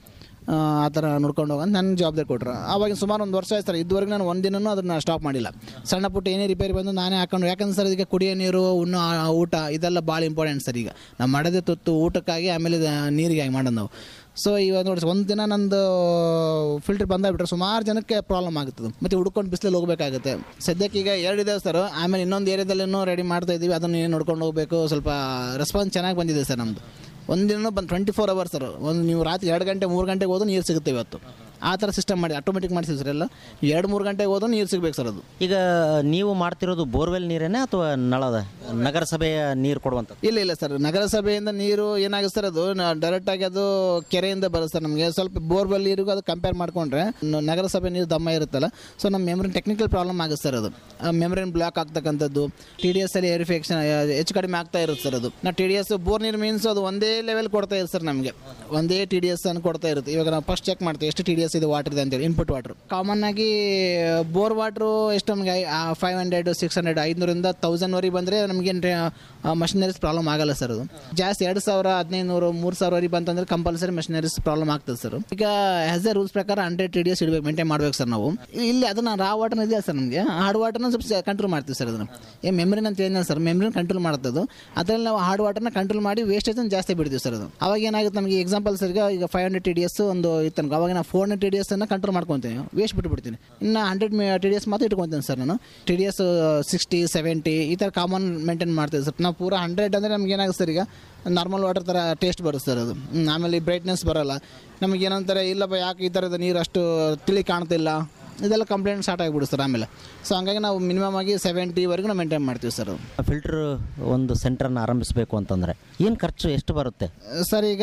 ಆ, ಆ ಥರ ನೋಡ್ಕೊಂಡು ಹೋಗಂತ ನನ್ನ ಜವಾಬ್ದಾರಿ ಕೊಟ್ಟರು ಆವಾಗ ಸುಮಾರು ಒಂದು ವರ್ಷ ಆಯ್ತು ಸರ್ ಇದುವರೆಗೆ ನಾನು ಒಂದಿನೂ ಅದನ್ನು ಸ್ಟಾಪ್ ಮಾಡಿಲ್ಲ ಸಣ್ಣ ಪುಟ್ಟ ಏನೇ ರಿಪೇರಿ ಬಂದು ನಾನೇ ಹಾಕೊಂಡು ಯಾಕಂದ್ರೆ ಸರ್ ಇದಕ್ಕೆ ಕುಡಿಯೋ ನೀರು ಉಣ್ಣೋ ಆ- ಊಟ ಇದೆಲ್ಲ ಭಾಳ ಇಂಪಾರ್ಟೆಂಟ್ ಸರ್ ಈಗ ನಾವು ಮಾಡೋದೇ ತುತ್ತು ಊಟಕ್ಕಾಗಿ ಆಮೇಲೆ ಇದು ನೀರಿಗಾಗಿ ಮಾಡೋದು ನಾವು ಸೊ ಇವಾಗ ನೋಡಿ ಒಂದು ದಿನ ನಂದು ಫಿಲ್ಟರ್ ಬಂದಾಗ್ಬಿಟ್ರೆ ಸುಮಾರು ಜನಕ್ಕೆ ಪ್ರಾಬ್ಲಮ್ ಆಗುತ್ತದೆ ಮತ್ತು ಹುಡ್ಕೊಂಡು ಬಿಸಿಲಲ್ಲಿ ಹೋಗಬೇಕಾಗುತ್ತೆ ಸದ್ಯಕ್ಕೆ ಈಗ ಎರಡು ಇದೆ ಸರ್ ಆಮೇಲೆ ಇನ್ನೊಂದು ಏರಿಯಾದಲ್ಲಿ ಇನ್ನೂ ರೆಡಿ ಮಾಡ್ತಾ ಇದ್ದೀವಿ ಅದನ್ನು ನೋಡ್ಕೊಂಡು ಹೋಗಬೇಕು ಸ್ವಲ್ಪ ರೆಸ್ಪಾನ್ಸ್ ಚೆನ್ನಾಗಿ ಬಂದಿದೆ ಸರ್ ನಮ್ಮದು ಒಂದಿನ ಬಂದು ಟ್ವೆಂಟಿ ಫೋರ್ ಅವರ್ಸ್ ಸರ್ ಒಂದು ನೀವು ರಾತ್ರಿ ಎರಡು ಗಂಟೆ ಮೂರು ಗಂಟೆಗೆ ಹೋದ್ರೆ ನೀರು ಸಿಗುತ್ತೆ ಇವತ್ತು ಆ ಥರ ಸಿಸ್ಟಮ್ ಮಾಡಿ ಆಟೋಮೆಟಿಕ್ ಮಾಡಿಸಿ ಸರ್ ಎಲ್ಲ ಎರಡು ಮೂರು ಗಂಟೆಗೆ ಹೋದ್ರೆ ನೀರು ಸಿಗ್ಬೇಕು ಸರ್ ಅದು ಈಗ ನೀವು ಮಾಡ್ತಿರೋದು ಬೋರ್ವೆಲ್ ನೀರೇನೇ ಅಥವಾ ನಳದ ನಗರಸಭೆಯ ನೀರು ಕೊಡುವಂಥದ್ದು ಇಲ್ಲ ಇಲ್ಲ ಸರ್ ನಗರಸಭೆಯಿಂದ ನೀರು ಏನಾಗುತ್ತೆ ಸರ್ ಅದು ಡೈರೆಕ್ಟಾಗಿ ಅದು ಕೆರೆಯಿಂದ ಬರುತ್ತೆ ಸರ್ ನಮಗೆ ಸ್ವಲ್ಪ ಬೋರ್ವೆಲ್ ನೀರಿಗೂ ಅದು ಕಂಪೇರ್ ಮಾಡಿಕೊಂಡ್ರೆ ನಗರಸಭೆ ನೀರು ದಮ್ಮ ಇರುತ್ತಲ್ಲ ಸೊ ನಮ್ಮ ಮೆಮ್ರಿನ್ ಟೆಕ್ನಿಕಲ್ ಪ್ರಾಬ್ಲಮ್ ಆಗುತ್ತೆ ಸರ್ ಅದು ಮೆಮ್ರಿನ್ ಬ್ಲಾಕ್ ಆಗ್ತಕ್ಕಂಥದ್ದು ಟಿ ಡಿ ಎಸ್ ಅಲ್ಲಿ ಏರಿಫಿಕೇಷನ್ ಹೆಚ್ಚು ಕಡಿಮೆ ಆಗ್ತಾ ಇರುತ್ತೆ ಸರ್ ಅದು ನಾವು ಟಿ ಡಿ ಎಸ್ ಬೋರ್ ನೀರು ಮೀನ್ಸ್ ಅದು ಒಂದೇ ಲೆವೆಲ್ ಕೊಡ್ತಾ ಇರುತ್ತೆ ಸರ್ ನಮಗೆ ಒಂದೇ ಟಿ ಡಿ ಎಸ್ ಅನ್ನು ಕೊಡ್ತಾ ಇರುತ್ತೆ ಇವಾಗ ನಾವು ಫಸ್ಟ್ ಚೆಕ್ ಮಾಡ್ತೀವಿ ಎಷ್ಟು ಟಿ ಡಿ ಎಸ್ ಇದು ವಾಟರ್ ಇದೆ ಅಂತೇಳಿ ಇನ್ಪುಟ್ ವಾಟರ್ ಕಾಮನ್ ಆಗಿ ಬೋರ್ ವಾಟ್ರು ಎಷ್ಟು ನಮಗೆ ಫೈವ್ ಹಂಡ್ರೆಡ್ ಸಿಕ್ಸ್ ಹಂಡ್ರೆಡ್ ಐದುನೂರಿಂದ ತೌಸಂಡ್ವರೆಗೆ ಬಂದರೆ ನಮಗೇನು ಮಷಿನರೀಸ್ ಪ್ರಾಬ್ಲಮ್ ಆಗಲ್ಲ ಸರ್ ಅದು ಜಾಸ್ತಿ ಎರಡು ಸಾವಿರ ಹದಿನೈದು ನೂರು ಮೂರು ಸಾವಿರವರೆಗೆ ಬಂತಂದ್ರೆ ಕಂಪಲ್ಸರಿ ಮಷಿನರೀಸ್ ಪ್ರಾಬ್ಲಮ್ ಆಗ್ತದೆ ಸರ್ ಈಗ ಆಸ್ ಎ ರೂಲ್ಸ್ ಪ್ರಕಾರ ಹಂಡ್ರೆಡ್ ಟಿ ಡಿ ಎಸ್ ಇಡಬೇಕು ಮೇಂಟೈನ್ ಮಾಡ್ಬೇಕು ಸರ್ ನಾವು ಇಲ್ಲಿ ಅದನ್ನ ರಾ ವಾಟರ್ ಇದೆಯಾ ಸರ್ ನಮಗೆ ಹಾರ್ಡ್ ವಾಟರ್ನ ಸ್ವಲ್ಪ ಕಂಟ್ರೋಲ್ ಮಾಡ್ತೀವಿ ಸರ್ ಅದನ್ನು ಏ ಮೆಮ್ರಿನ್ ಅಂತ ಏನಿಲ್ಲ ಸರ್ ಮೆಮ್ರಿನ್ ಕಂಟ್ರೋಲ್ ಮಾಡ್ತದ್ದು ಅದರಲ್ಲಿ ನಾವು ಹಾರ್ಡ್ ವಾಟರ್ನ ಕಂಟ್ರೋಲ್ ಮಾಡಿ ವೇಸ್ಟೇಜ್ ಜಾಸ್ತಿ ಬಿಡ್ತೀವಿ ಸರ್ ಅದು ಅವಾಗ ಏನಾಗುತ್ತೆ ನಮಗೆ ಎಕ್ಸಾಂಪಲ್ ಸರ್ ಈಗ ಈಗ five hundred T D S ಒಂದು ಇತ್ತು ಅವಾಗ ನಾವು four hundred T D S ಅನ್ನು ಕಂಟ್ರೋಲ್ ಮಾಡ್ಕೊತೀನಿ ವೇಸ್ಟ್ ಬಿಟ್ಬಿಡ್ತೀನಿ ಇನ್ನು ಹಂಡ್ರೆಡ್ ಟಿ ಡಿ ಎಸ್ ಮಾತ್ರ ಇಟ್ಕೊತೀನಿ ಸರ್ ನಾನು T D S sixty seventy ಈ ಥರ ಕಾಮನ್ ಮೇಂಟೈನ್ ಮಾಡ್ತೀವಿ ಸರ್ ನಾವು ಪೂರ ಹಂಡ್ರೆಡ್ ಅಂದರೆ ನಮ್ಗೆ ಏನಾಗುತ್ತೆ ಸರ್ ಈಗ ನಾರ್ಮಲ್ ವಾಟರ್ ಥರ ಟೇಸ್ಟ್ ಬರುತ್ತೆ ಸರ್ ಅದು ಹ್ಮ್, ಆಮೇಲೆ ಬ್ರೈಟ್ನೆಸ್ ಬರೋಲ್ಲ ನಮಗೆ ಏನಂತಾರೆ ಇಲ್ಲಪ್ಪ ಯಾಕೆ ಈ ಥರದ ನೀರು ಅಷ್ಟು ತಿಳಿ ಕಾಣ್ತಿಲ್ಲ ಇದೆಲ್ಲ ಕಂಪ್ಲೇಂಟ್ ಸ್ಟಾರ್ಟ್ ಆಗಿಬಿಡುತ್ತೆ ಸರ್ ಆಮೇಲೆ ಸೊ ಹಂಗಾಗಿ ನಾವು ಮಿನಿಮಮ್ ಆಗಿ ಸೆವೆಂಟಿವರೆಗೂ ನಾವು ಮೇಂಟೈನ್ ಮಾಡ್ತೀವಿ ಸರ್ ಅದು ಫಿಲ್ಟರ್ ಒಂದು ಸೆಂಟರ್ನ ಆರಂಭಿಸಬೇಕು ಅಂತಂದರೆ ಏನು ಖರ್ಚು ಎಷ್ಟು ಬರುತ್ತೆ ಸರ್ ಈಗ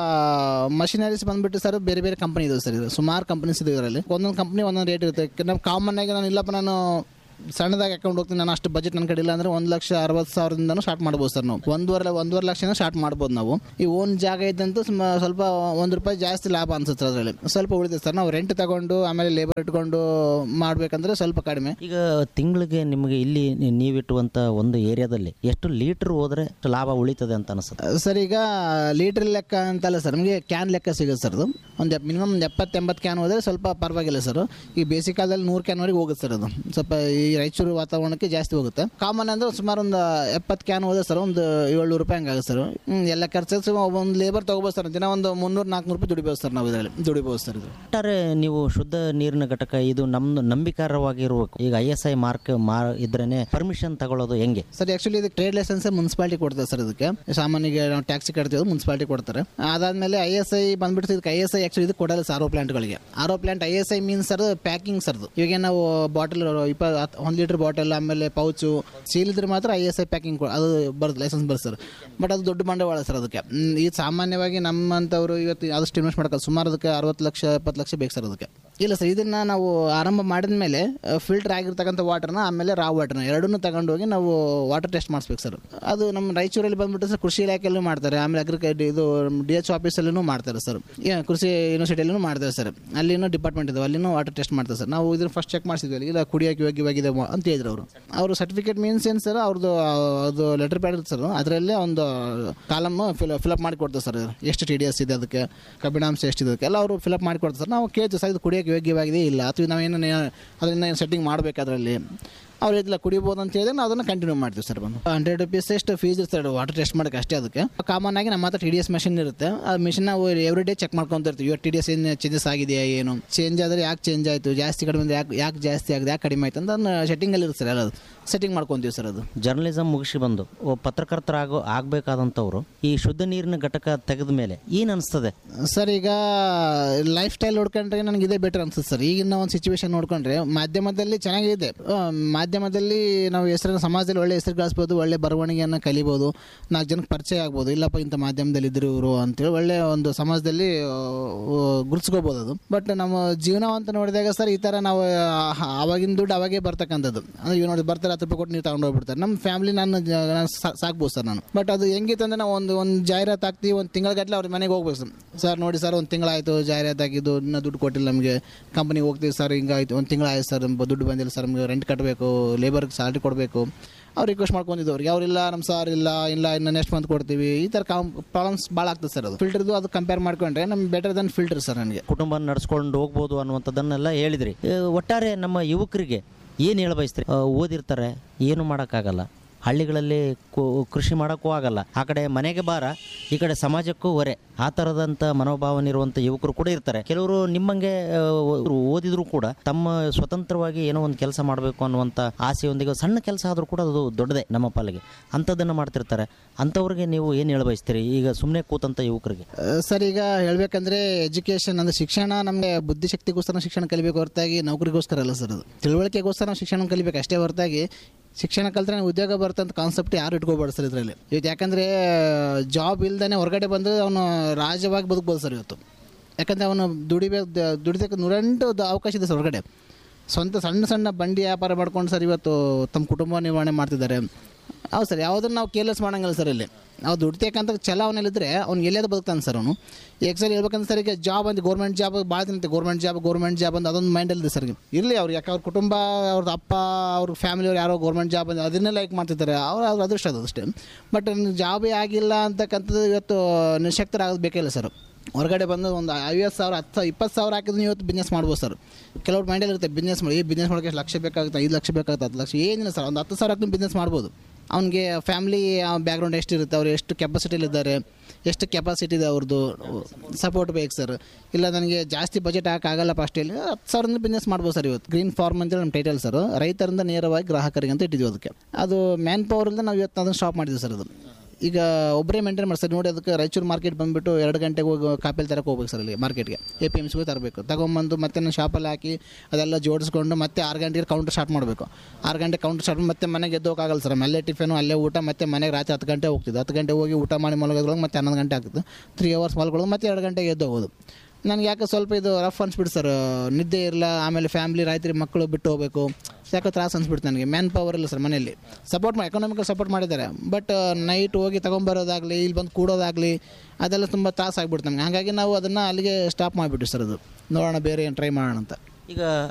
ಮಷಿನರೀಸ್ ಬಂದ್ಬಿಟ್ಟು ಸರ್ ಬೇರೆ ಬೇರೆ ಕಂಪನಿ ಇದಾವೆ ಸರ್ ಇದು ಸುಮಾರು ಕಂಪನೀಸ್ ಇದೆ ಇದರಲ್ಲಿ ಒಂದೊಂದು ಕಂಪ್ನಿ ಒಂದೊಂದು ರೇಟ್ ಇರುತ್ತೆ ನಾವು ಕಾಮನ್ ಆಗಿ ನಾನು ಇಲ್ಲಪ್ಪ ನಾನು ಸಣ್ಣದಾಗಿ ಅಕೌಂಟ್ ಹೋಗ್ತೀನಿ ನಾನು ಅಷ್ಟು ಬಜೆಟ್ ನನ್ನ ಕಡೆ ಇಲ್ಲ ಅಂದ್ರೆ ಒಂದು ಲಕ್ಷ ಅರವತ್ತು ಸಾವಿರದಿಂದನೂ ಸ್ಟಾರ್ಟ್ ಮಾಡ್ಬೋದು ಸರ್ ನಾವು ಒಂದೂವರೆ ಒಂದೂವರೆ ಲಕ್ಷನ ಸ್ಟಾರ್ಟ್ ಮಾಡ್ಬೋದು ನಾವು ಈ ಓನ್ ಜಾಗ ಇದ್ದಂತೂ ಸುಮ ಸ್ವಲ್ಪ ಒಂದು ರೂಪಾಯಿ ಜಾಸ್ತಿ ಲಾಭ ಅನ್ಸುತ್ತೆ ಅದರಲ್ಲಿ ಸ್ವಲ್ಪ ಉಳಿದಿದೆ ಸರ್ ನಾವು ರೆಂಟ್ ತಗೊಂಡು ಆಮೇಲೆ ಲೇಬರ್ ಇಟ್ಕೊಂಡು ಮಾಡಬೇಕಂದ್ರೆ ಸ್ವಲ್ಪ ಕಡಿಮೆ ಈಗ ತಿಂಗಳಿಗೆ ನಿಮಗೆ ಇಲ್ಲಿ ನೀ- ನೀವಿಟ್ಟುವಂಥ ಒಂದು ಏರಿಯಾದಲ್ಲಿ ಎಷ್ಟು ಲೀಟ್ರ್ ಹೋದರೆ ಲಾಭ ಉಳಿತದೆ ಅಂತ ಅನಿಸುತ್ತೆ ಸರ್ ಈಗ ಲೀಟ್ರ್ ಲೆಕ್ಕ ಅಂತಲ್ಲ ಸರ್ ನಮಗೆ ಕ್ಯಾನ್ ಲೆಕ್ಕ ಸಿಗುತ್ತೆ ಸರ್ ಅದು ಒಂದು ಮಿನಿಮಮ್ ಎಪ್ಪತ್ತು ಎಂಬತ್ತು ಕ್ಯಾನ್ ಹೋದರೆ ಸ್ವಲ್ಪ ಪರವಾಗಿಲ್ಲ ಸರ್ ಈ ಬೇಸಿಕ್ ಕಾಲದಲ್ಲಿ ನೂರು ಕ್ಯಾನ್ವರೆಗೆ ಹೋಗುತ್ತೆ ಸರ್ ಅದು ಸ್ವಲ್ಪ ಈ ರಾಯಚೂರು ವಾತಾವರಣಕ್ಕೆ ಜಾಸ್ತಿ ಹೋಗುತ್ತೆ ಕಾಮನ್ ಅಂದರೆ ಸುಮಾರು ಒಂದು ಎಪ್ಪತ್ತು ಕ್ಯಾನ್ ಹೋದ್ರೆ ಸರ್ ಒಂದು ಏಳ್ನೂರು ರೂಪಾಯಿ ಹಂಗಾಗುತ್ತೆ ಸರ್ ಹ್ಮ್, ಎಲ್ಲ ಖರ್ಚು ಒಂದು ಲೇಬರ್ ತೊಗೋಬೋದು ಸರ್ ದಿನ ಒಂದು ಮುನ್ನೂರು ನಾಲ್ಕುನೂರು ರೂಪಾಯಿ ದುಡಿಬೋದು ಸರ್ ನಾವು ಇದರಲ್ಲಿ ದುಡಿಬೋದು ಸರ್ ಇದು ಒಟ್ಟಾರೆ ನೀವು ಶುದ್ಧ ನೀರಿನ ಘಟಕ ಇದು ನಮ್ಮ ನಂಬಿಕಾರವಾಗಿರ್ಬೇಕು ಈಗ ಐ ಎಸ್ ಐ ಮಾರ್ಕ್ ಮಾ ಇದ್ರೇ ಪರ್ಮಿಷನ್ ತಗೊಳ್ಳೋದು ಹೆಂಗೆ ಸರ್ ಆಕ್ಚುಲಿ ಇದು ಟ್ರೇಡ್ ಲೈಸೆನ್ಸ್ ಮುನ್ಸಿಪಾಲಿಟಿ ಕೊಡ್ತಾರೆ ಸರ್ ಇದಕ್ಕೆ ಸಾಮಾನ್ಯಗೆ ನಾವು ಟ್ಯಾಕ್ಸಿ ಕಟ್ತೀವಿ ಮುನ್ಸಿಪಾಲಿಟಿ ಕೊಡ್ತಾರೆ ಅದಾದ್ಮೇಲೆ ಐ ಎಸ್ ಐ ಬಂದ್ಬಿಟ್ಟು ಇದಕ್ಕೆ ಐ ಎಸ್ ಐ ಆಕ್ಚುಲಿ ಇದು ಕೊಡಲ್ಲ ಸರ್ ಆರೋ ಪ್ಲಾಂಟ್ಗಳಿಗೆ R O plant I S I means sir packing ಸರ್ದು ಇವಾಗ ನಾವು ಬಾಟಲ್ ಇಪ್ಪ ಒಂದು ಲೀಟರ್ ಬಾಟಲ್ ಆಮೇಲೆ ಪೌಚು ಸೀಲ್ ಇದ್ರೆ ಮಾತ್ರ ಐ ಎಸ್ ಐ ಪ್ಯಾಕಿಂಗ್ ಅದು ಬರುತ್ತೆ ಲೈಸೆನ್ಸ್ ಬರುತ್ತೆ ಸರ್ ಬಟ್ ಅದು ದೊಡ್ಡ ಬಂಡವಾಳ ಸರ್ ಅದಕ್ಕೆ ಹ್ಮ್, ಈ ಸಾಮಾನ್ಯವಾಗಿ ನಮ್ಮಂಥವ್ರು ಇವತ್ತು ಆದಷ್ಟು ಇನ್ವೆಸ್ಟ್ ಮಾಡೋಕೆ ಸುಮಾರು ಅದಕ್ಕೆ ಅರವತ್ತು ಲಕ್ಷ ಎಪ್ಪತ್ತು ಲಕ್ಷ ಬೇಕು ಸರ್ ಅದಕ್ಕೆ ಇಲ್ಲ ಸರ್ ಇದನ್ನ ನಾವು ಆರಂಭ ಮಾಡಿದ ಮೇಲೆ ಫಿಲ್ಟರ್ ಆಗಿರ್ತಕ್ಕಂಥ ವಾಟರ್ನ ಆಮೇಲೆ ರಾ ವಾಟರ್ನ ಎರಡನ್ನೂ ತಗೊಂಡೋಗಿ ನಾವು ವಾಟರ್ ಟೆಸ್ಟ್ ಮಾಡಿಸ್ಬೇಕು ಸರ್ ಅದು ನಮ್ಮ ರಾಯಚೂರಲ್ಲಿ ಬಂದ್ಬಿಟ್ಟು ಸರ್ ಕೃಷಿ ಇಲಾಖೆಯಲ್ಲೂ ಮಾಡ್ತಾರೆ ಆಮೇಲೆ ಅಗ್ರಿಕಲ್ಚರ್ ಇದು ಡಿ ಎಚ್ ಆಫೀಸಲ್ಲೂ ಮಾಡ್ತಾರೆ ಸರ್ ಏ, ಕೃಷಿ ಯೂನಿವರ್ಸಿಟಿಯಲ್ಲೂ ಮಾಡ್ತಾರೆ ಸರ್ ಅಲ್ಲಿನೂ ಡಿಪಾರ್ಟ್ಮೆಂಟ್ ಇದಾವೆ ಅಲ್ಲಿನೂ ವಾಟರ್ ಟೆಸ್ಟ್ ಮಾಡ್ತಾರೆ ಸರ್ ನಾವು ಇದನ್ನ ಫಸ್ಟ್ ಚೆಕ್ ಮಾಡಿಸಿದ್ವಿ ಅಲ್ಲಿ ಇಲ್ಲ ಕುಡಿಯೋಕೆ ಯೋಗ್ಯವಾಗಿದೆ ಮೊ- ಅಂತ ಹೇಳಿದ್ರು ಅವರು ಅವರು ಸರ್ಟಿಫಿಕೇಟ್ ಮೀನ್ಸ್ ಏನು ಸರ್ ಅವ್ರದ್ದು ಅದು ಲೆಟರ್ ಪ್ಯಾಡ್ ಇರುತ್ತೆ ಸರ್ ಅದರಲ್ಲೇ ಒಂದು ಕಾಲಮ್ ಫಿಲ್ ಫಿಲಪ್ ಮಾಡಿ ಕೊಡ್ತಾರೆ ಸರ್ ಎಷ್ಟು ಟಿ ಡಿ ಎಸ್ ಇದೆ ಅದಕ್ಕೆ ಕಬ್ಬಿಣಾಂಶ ಎಷ್ಟಿದೆ ಅದಕ್ಕೆ ಎಲ್ಲ ಅವರು ಫಿಲಪ್ ಮಾಡಿ ಕೊಡ್ತಾರೆ ಸರ್ ನಾವು ಕೇಳ್ತೀವಿ ಸರ್ ಇದು ಕುಡಿಯೋಕೆ ಯೋಗ್ಯವಾಗಿದೆ ಇಲ್ಲ ಅಥವಾ ನಾವೇನು ಅದರಿಂದ ಏನು ಸೆಟ್ಟಿಂಗ್ ಮಾಡಬೇಕು ಅದರಲ್ಲಿ ಅವ್ರು ಇದಿಲ್ಲ ಕುಡಿಬೋದು ಅಂತ ಹೇಳಿದ್ರೆ ನಾವು ಅದನ್ನು ಕಂಟಿನ್ಯೂ ಮಾಡ್ತೀವಿ ಸರ್ ಬಂದು ಹಂಡ್ರೆಡ್ ರುಪೀಸ್ ಎಷ್ಟು ಫೀಸ್ ಇರುತ್ತೆ ಸರ್ ವಾಟರ್ ಟೆಸ್ಟ್ ಮಾಡೋಕೆ ಅಷ್ಟೇ ಅದಕ್ಕೆ ಕಾಮನ್ ಆಗಿ ನಮ್ಮ ಹತ್ರ ಟಿ ಡಿ ಎಸ್ ಮೆಷಿನ್ ಇರುತ್ತೆ ಆ ಮಿಷನ್ ನಾವು ಎವ್ರಿ ಡೇ ಚೆಕ್ ಮಾಡ್ಕೊಂತ ಇರ್ತೀವಿ ಇವತ್ತು ಟಿ ಡಿ ಎಸ್ ಏನು ಚೇಂಜಸ್ ಆಗಿದೆಯಾ ಏನು ಚೇಂಜ್ ಆದರೆ ಯಾಕೆ ಚೇಂಜ್ ಆಯಿತು ಜಾಸ್ತಿ ಕಡಿಮೆ ಅಂದರೆ ಯಾಕೆ ಯಾಕೆ ಜಾಸ್ತಿ ಆಗಿದೆ ಯಾಕೆ ಕಡಿಮೆ ಆಯ್ತು ಅಂತ ಅದನ್ನ ಸೆಟ್ಟಿಂಗಲ್ಲಿ ಇರುತ್ತೆ ಸರ್ ಎಲ್ಲ ಸೆಟ್ಟಿಂಗ್ ಮಾಡ್ಕೊತೀವಿ ಸರ್ ಅದು ಜರ್ನಲಿಸಮ್ ಮುಗಿಸಿ ಬಂದು ಒಬ್ಬ ಪತ್ರಕರ್ತರಾಗೋ ಆಗಬೇಕಾದಂಥವ್ರು ಈ ಶುದ್ಧ ನೀರಿನ ಘಟಕ ತೆಗೆದ ಮೇಲೆ ಏನು ಅನಿಸ್ತದೆ ಸರ್ ಈಗ ಲೈಫ್ ಸ್ಟೈಲ್ ನೋಡ್ಕೊಂಡ್ರೆ ನನಗೆ ಇದೇ ಬೆಟರ್ ಅನ್ಸುತ್ತೆ ಸರ್ ಈಗಿನ ಒಂದು ಸಿಚುವೇಶನ್ ನೋಡ್ಕೊಂಡ್ರೆ ಮಾಧ್ಯಮದಲ್ಲಿ ಚೆನ್ನಾಗಿದೆ ಆ, ಮಾಧ್ಯಮದಲ್ಲಿ ನಾವು ಹೆಸರನ್ನು ಸಮಾಜದಲ್ಲಿ ಒಳ್ಳೆ ಹೆಸರು ಗಳಿಸ್ಬೋದು ಒಳ್ಳೆ ಬರವಣಿಗೆಯನ್ನು ಕಲಿಬೋದು ನಾಲ್ಕು ಜನಕ್ಕೆ ಪರಿಚಯ ಆಗ್ಬೋದು ಇಲ್ಲಪ್ಪ ಇಂಥ ಮಾಧ್ಯಮದಲ್ಲಿ ಇದ್ರು ಇವರು ಅಂತೇಳಿ ಒಳ್ಳೆ ಒಂದು ಸಮಾಜದಲ್ಲಿ ಗುರುತಿಸ್ಕೋಬೋದು ಅದು ಬಟ್ ನಮ್ಮ ಜೀವನ ಅಂತ ನೋಡಿದಾಗ ಸರ್ ಈ ಥರ ನಾವು ಆ, ಆವಾಗಿನ ದುಡ್ಡು ಅವಾಗೇ ಬರ್ತಕ್ಕಂಥದ್ದು ಅಂದ್ರೆ ಇವ್ ನೋಡಿ ಬರ್ತಾರೆ ಹತ್ತು ರೂಪಾಯಿ ಕೊಟ್ಟು ನೀವು ತಗೊಂಡು ಹೋಗ್ಬಿಡ್ತಾರೆ ನಮ್ಮ ಫ್ಯಾಮಿಲಿ ನಾನು ಜ- ನಾನು ಸಾ- ಸಾಕ್ಬೋದು ಸರ್ ನಾನು ಬಟ್ ಅದು ಹೆಂಗಿತ್ತು ಅಂದ್ರೆ ನಾವು ಒಂದು ಒಂದು ಜಾಹೀರಾತು ಹಾಕ್ತೀವಿ ಒಂದು ತಿಂಗಳಗಟ್ಟಲೆ ಅವ್ರ ಮನೆಗೆ ಹೋಗ್ಬೇಕು ಸರ್ ಸರ್ ನೋಡಿ ಸರ್ ಒಂದು ತಿಂಗಳಾಯಿತು ಜಾಹೀರಾತು ಹಾಕಿದ್ದು ಇನ್ನೂ ದುಡ್ಡು ಕೊಟ್ಟಿಲ್ಲ ನಮಗೆ ಕಂಪ್ನಿಗೆ ಹೋಗ್ತೀವಿ ಸರ್ ಹಿಂಗಾಯ್ತು ಒಂದು ತಿಂಗಳಾಯ್ತು ಸರ್ ನಮ್ಗೆ ದುಡ್ಡು ಬಂದಿಲ್ಲ ಸರ್ ನಮಗೆ ರೆಂಟ್ ಕಟ್ಟಬೇಕು ಲೇಬರ್ಗೆ ಸ್ಯಾಲ್ರಿ ಕೊಡಬೇಕು ಅವ್ರು ರಿಕ್ವೆಸ್ಟ್ ಮಾಡ್ಕೊಂಡಿದ್ದು ಅವ್ರಿಗೆ ಅವರಿಲ್ಲ ನಮ್ಮ ಸಾರ್ ಇಲ್ಲ ಇಲ್ಲ ಇನ್ನು ನೆಕ್ಸ್ಟ್ ಮಂತ್ ಕೊಡ್ತೀವಿ ಈ ಥರ ಕಾಮ್ ಪ್ರಾಬ್ಲಮ್ಸ್ ಭಾಳ ಆಗ್ತದೆ ಸರ್ ಅದು ಫಿಲ್ಟರ್ದು ಅದು ಕಂಪೇರ್ ಮಾಡ್ಕೊಂಡ್ರೆ ನಮ್ಗೆ ಬೆಟರ್ ದನ್ ಫಿಲ್ಟರ್ ಸರ್ ನನಗೆ ಕುಟುಂಬ ನಡೆಸ್ಕೊಂಡು ಹೋಗ್ಬೋದು ಅನ್ನುವಂಥದ್ದನ್ನೆಲ್ಲ ಹೇಳಿದ್ರಿ ಆ, ಒಟ್ಟಾರೆ ನಮ್ಮ ಯುವಕರಿಗೆ ಏನು ಹೇಳ ಬಯಸ್ತೀರಿ ಆ, ಓದಿರ್ತಾರೆ ಏನು ಮಾಡೋಕ್ಕಾಗಲ್ಲ ಹಳ್ಳಿಗಳಲ್ಲಿ ಕು- ಕೃಷಿ ಮಾಡೋಕ್ಕೂ ಆಗಲ್ಲ ಆ ಕಡೆ ಮನೆಗೆ ಭಾರ ಈ ಕಡೆ ಸಮಾಜಕ್ಕೂ ಹೊರೆ ಆ ಥರದಂಥ ಮನೋಭಾವನೆ ಇರುವಂಥ ಯುವಕರು ಕೂಡ ಇರ್ತಾರೆ ಕೆಲವರು ನಿಮ್ಮಂಗೆ ಆ, ಓ- ಓದಿದ್ರು ಕೂಡ ತಮ್ಮ ಸ್ವತಂತ್ರವಾಗಿ ಏನೋ ಒಂದು ಕೆಲಸ ಮಾಡಬೇಕು ಅನ್ನುವಂಥ ಆಸೆಯೊಂದಿಗೆ ಸಣ್ಣ ಕೆಲಸ ಆದರೂ ಕೂಡ ಅದು ದೊಡ್ಡದೇ ನಮ್ಮ ಪಾಲಿಗೆ ಅಂಥದ್ದನ್ನು ಮಾಡ್ತಿರ್ತಾರೆ ಅಂಥವ್ರಿಗೆ ನೀವು ಏನು ಹೇಳ ಬಯಸ್ತೀರಿ ಈಗ ಸುಮ್ಮನೆ ಕೂತಂಥ ಯುವಕರಿಗೆ ಸರ್ ಈಗ ಹೇಳ್ಬೇಕಂದ್ರೆ ಎಜುಕೇಷನ್ ಅಂದರೆ ಶಿಕ್ಷಣ ನಮಗೆ ಬುದ್ಧಿಶಕ್ತಿಗೋಸ್ಕರ ಶಿಕ್ಷಣ ಕಲಿಬೇಕು ಹೊರತಾಗಿ ನೌಕರಿಗೋಸ್ಕರ ಅಲ್ಲ ಸರ್ ಅದು ತಿಳುವಳಿಕೆಗೋಸ್ಕರ ನಾವು ಶಿಕ್ಷಣ ಕಲಿಬೇಕು ಅಷ್ಟೇ ಹೊರತಾಗಿ ಶಿಕ್ಷಣ ಕಲ್ತ್ರೆ ನಮ್ಗೆ ಉದ್ಯೋಗ ಬರುತ್ತೆ ಅಂತ ಕಾನ್ಸೆಪ್ಟ್ ಯಾರು ಇಟ್ಕೋಬಾರ್ದು ಸರ್ ಇದರಲ್ಲಿ ಇವತ್ತು ಯಾಕಂದರೆ ಜಾಬ್ ಇಲ್ದೇ ಹೊರಗಡೆ ಬಂದರೆ ಅವನು ರಾಜವಾಗಿ ಬದುಕ್ಬೋದು ಸರ್ ಇವತ್ತು ಯಾಕಂದರೆ ಅವನು ದುಡಿಬೇಕು ದುಡಿದಕ್ಕೆ ನೂರೆಂಟು ದ- ಅವಕಾಶ ಇದೆ ಸರ್ ಹೊರಗಡೆ ಸ್ವಂತ ಸಣ್ಣ ಸಣ್ಣ ಬಂಡಿ ವ್ಯಾಪಾರ ಮಾಡ್ಕೊಂಡು ಸರ್ ಇವತ್ತು ತಮ್ಮ ಕುಟುಂಬ ನಿರ್ವಹಣೆ ಮಾಡ್ತಿದ್ದಾರೆ ಹೌದು ಸರ್ ಯಾವುದನ್ನು ನಾವು ಕೇರ್ಲೆಸ್ ಮಾಡಂಗಿಲ್ಲ ಸರ್ ಇಲ್ಲಿ ನಾವು ದುಡ್ತಕ್ಕಂಥ ಛಲ ಅವನಲ್ಲಿದ್ದರೆ ಅವ್ನು ಎಲ್ಲೇದು ಬದುಕ್ತಾನೆ ಸರ್ ಅವನು ಈಗ ಸರ್ ಹೇಳ್ಬೇಕಂದ್ರೆ ಸರ್ ಈಗ ಜಾಬ್ ಅಂತ ಗೌರ್ಮೆಂಟ್ ಜಾಬ್ ಭಾಳ ದಿನ ಗೌರ್ಮೆಂಟ್ ಜಾಬ್ ಗೌರ್ಮೆಂಟ್ ಜಾಬ್ ಅಂತ ಅದೊಂದು ಮೈಂಡಲ್ಲಿದೆ ಸರ್ ಇರಲಿ ಅವ್ರು ಯಾಕೆ ಅವ್ರ ಕುಟುಂಬ ಅವ್ರದ್ದು ಅಪ್ಪ ಅವ್ರ ಫ್ಯಾಮಿಲಿಯವ್ರು ಯಾರೋ ಗೌರ್ಮೆಂಟ್ ಜಾಬ್ ಅಂತ ಅದನ್ನೇ ಲೈಕ್ ಮಾಡ್ತಿರ್ತಾರೆ ಅವ್ರು ಅವ್ರ ಅದೃಷ್ಟ ಅದು ಅಷ್ಟೇ ಬಟ್ ಜಾಬೇ ಆಗಿಲ್ಲ ಅಂತಕ್ಕಂಥದ್ದು ಇವತ್ತು ನಿಶಕ್ತರಾಗೋದು ಬೇಕಿಲ್ಲ ಸರ್ ಹೊರಗಡೆ ಬಂದು ಒಂದು ಐವತ್ತು ಸಾವಿರ ಹತ್ತು ಸಾವಿರ ಇಪ್ಪತ್ತು ಸಾವಿರ ಹಾಕಿದ್ರು ಇವತ್ತು ಬಿಸ್ನೆಸ್ ಮಾಡ್ಬೋದು ಸರ್ ಕೆಲವ್ರು ಮೈಂಡಲ್ಲಿ ಇರುತ್ತೆ ಬಿಸ್ನೆಸ್ ಮಾಡಿ ಈ ಬಿಸ್ನೆಸ್ ಮಾಡೋಕ್ಕೆ ಎಷ್ಟು ಲಕ್ಷ ಬೇಕಾಗುತ್ತೆ ಐದು ಲಕ್ಷ ಬೇಕಾಗುತ್ತೆ ಹತ್ತು ಲಕ್ಷ ಏನಿಲ್ಲ ಸರ್ ಒಂದು ಹತ್ತು ಸಾವಿರ ಹಾಕಿ ಬಿಸ್ನೆಸ್ ಮಾಡ್ಬೋದು ಅವ್ನಿಗೆ ಫ್ಯಾಮಿಲಿ ಬ್ಯಾಕ್ಗ್ರೌಂಡ್ ಎಷ್ಟಿರುತ್ತೆ ಅವ್ರು ಎಷ್ಟು ಕೆಪಾಸಿಟಿಲಿದ್ದಾರೆ ಎಷ್ಟು ಕೆಪಾಸಿಟಿ ಇದೆ ಅವ್ರದ್ದು ಸಪೋರ್ಟ್ ಬೇಕು ಸರ್ ಇಲ್ಲ ನನಗೆ ಜಾಸ್ತಿ ಬಜೆಟ್ ಹಾಕಾಗಲ್ಲ ಫಸ್ಟಲ್ಲಿ ಹತ್ತು ಸಾವಿರದಿಂದ ಬಿಸ್ನೆಸ್ ಮಾಡ್ಬೋದು ಸರ್ ಇವತ್ತು ಗ್ರೀನ್ ಫಾರ್ಮ್ ಅಂತೇಳಿ ನಮ್ಮ ಟೈಟಲ್ ಸರ್ ರೈತರಿಂದ ನೇರವಾಗಿ ಗ್ರಾಹಕರಿಗೆ ಅಂತ ಇಟ್ಟಿದ್ವಿ ಅದಕ್ಕೆ ಅದು ಮ್ಯಾನ್ ಪವರಿಂದ ನಾವು ಇವತ್ತು ಅದನ್ನು ಸ್ಟಾಪ್ ಮಾಡಿದ್ವಿ ಸರ್ ಅದು ಈಗ ಒಬ್ಬರೇ ಮೇಂಟೈನ್ ಮಾಡ್ತಾರೆ ನೋಡಿ ಅದಕ್ಕೆ ರಾಯಚೂರು ಮಾರ್ಕೆಟ್ ಬಂದುಬಿಟ್ಟು ಎರಡು ಗಂಟೆಗೆ ಹೋಗಿ ಕಾಪೇಲಿ ತರಕ್ಕೆ ಹೋಗ್ಬೇಕು ಸರ್ ಅಲ್ಲಿ ಮಾರ್ಕೆಟ್ಗೆ ಎ ಪಿ ಎಮ್ ಸಿಗೆ ತರಬೇಕು ತಗೊಂಬಂದು ಮತ್ತೆ ನಾನು ಶಾಪಲ್ಲಿ ಹಾಕಿ ಅದೆಲ್ಲ ಜೋಡಿಸ್ಕೊಂಡು ಮತ್ತೆ ಆರು ಗಂಟೆಗೆ ಕೌಂಟರ್ ಸ್ಟಾರ್ಟ್ ಮಾಡಬೇಕು ಆರು ಗಂಟೆ ಕೌಂಟರ್ ಸ್ಟಾರ್ಟ್ ಮತ್ತೆ ಮನೆಗೆ ಎದ್ದು ಹೋಗಲ್ಲ ಸರ್ ಅಲ್ಲೇ ಟಿಫಿನು ಅಲ್ಲೇ ಊಟ ಮತ್ತೆ ಮನೆಗೆ ರಾತ್ರಿ ಹತ್ತು ಗಂಟೆ ಹೋಗ್ತಿದ್ದು ಹತ್ತು ಗಂಟೆ ಹೋಗಿ ಊಟ ಮಾಡಿ ಮಲಗೋದ್ರೊಳಗೆ ಮತ್ತೆ ಹನ್ನೊಂದು ಗಂಟೆ ಆಗ್ತಿತ್ತು ತ್ರೀ ಅವರ್ಸ್ ಮಲ್ಕೊಳ್ಳೋದು ಮತ್ತೆ ಎರಡು ಗಂಟೆಗೆ ಎದ್ದು ಹೋಗೋದು ನನಗೆ ಯಾಕೆ ಸ್ವಲ್ಪ ಇದು ರಫ್ ಅನ್ಸ್ಬಿಟ್ಟು ಸರ್ ನಿದ್ದೆ ಇರಲ್ಲ ಆಮೇಲೆ ಫ್ಯಾಮಿಲಿ ರಾತ್ರಿ ಮಕ್ಕಳು ಬಿಟ್ಟು ಹೋಗಬೇಕು ಯಾಕೋ ತ್ರಾಸ ಅನ್ಸ್ಬಿಡ್ತು ನನಗೆ ಮ್ಯಾನ್ ಪವರ್ ಇಲ್ಲ ಸರ್ ಮನೆಯಲ್ಲಿ ಸಪೋರ್ಟ್ ಮಾಡಿ ಎಕನಾಮಿಕಲ್ ಸಪೋರ್ಟ್ ಮಾಡಿದ್ದಾರೆ ಬಟ್ ನೈಟ್ ಹೋಗಿ ತೊಗೊಂಬರೋದಾಗಲಿ ಇಲ್ಲಿ ಬಂದು ಕೂಡೋದಾಗಲಿ ಅದೆಲ್ಲ ತುಂಬ ತ್ರಾಸ ಆಗ್ಬಿಡ್ತು ನಮಗೆ ಹಾಗಾಗಿ ನಾವು ಅದನ್ನು ಅಲ್ಲಿಗೆ ಸ್ಟಾಪ್ ಮಾಡಿಬಿಟ್ಟು ಸರ್ ಅದು ನೋಡೋಣ ಬೇರೆ ಏನು ಟ್ರೈ ಮಾಡೋಣ ಅಂತ ಈಗ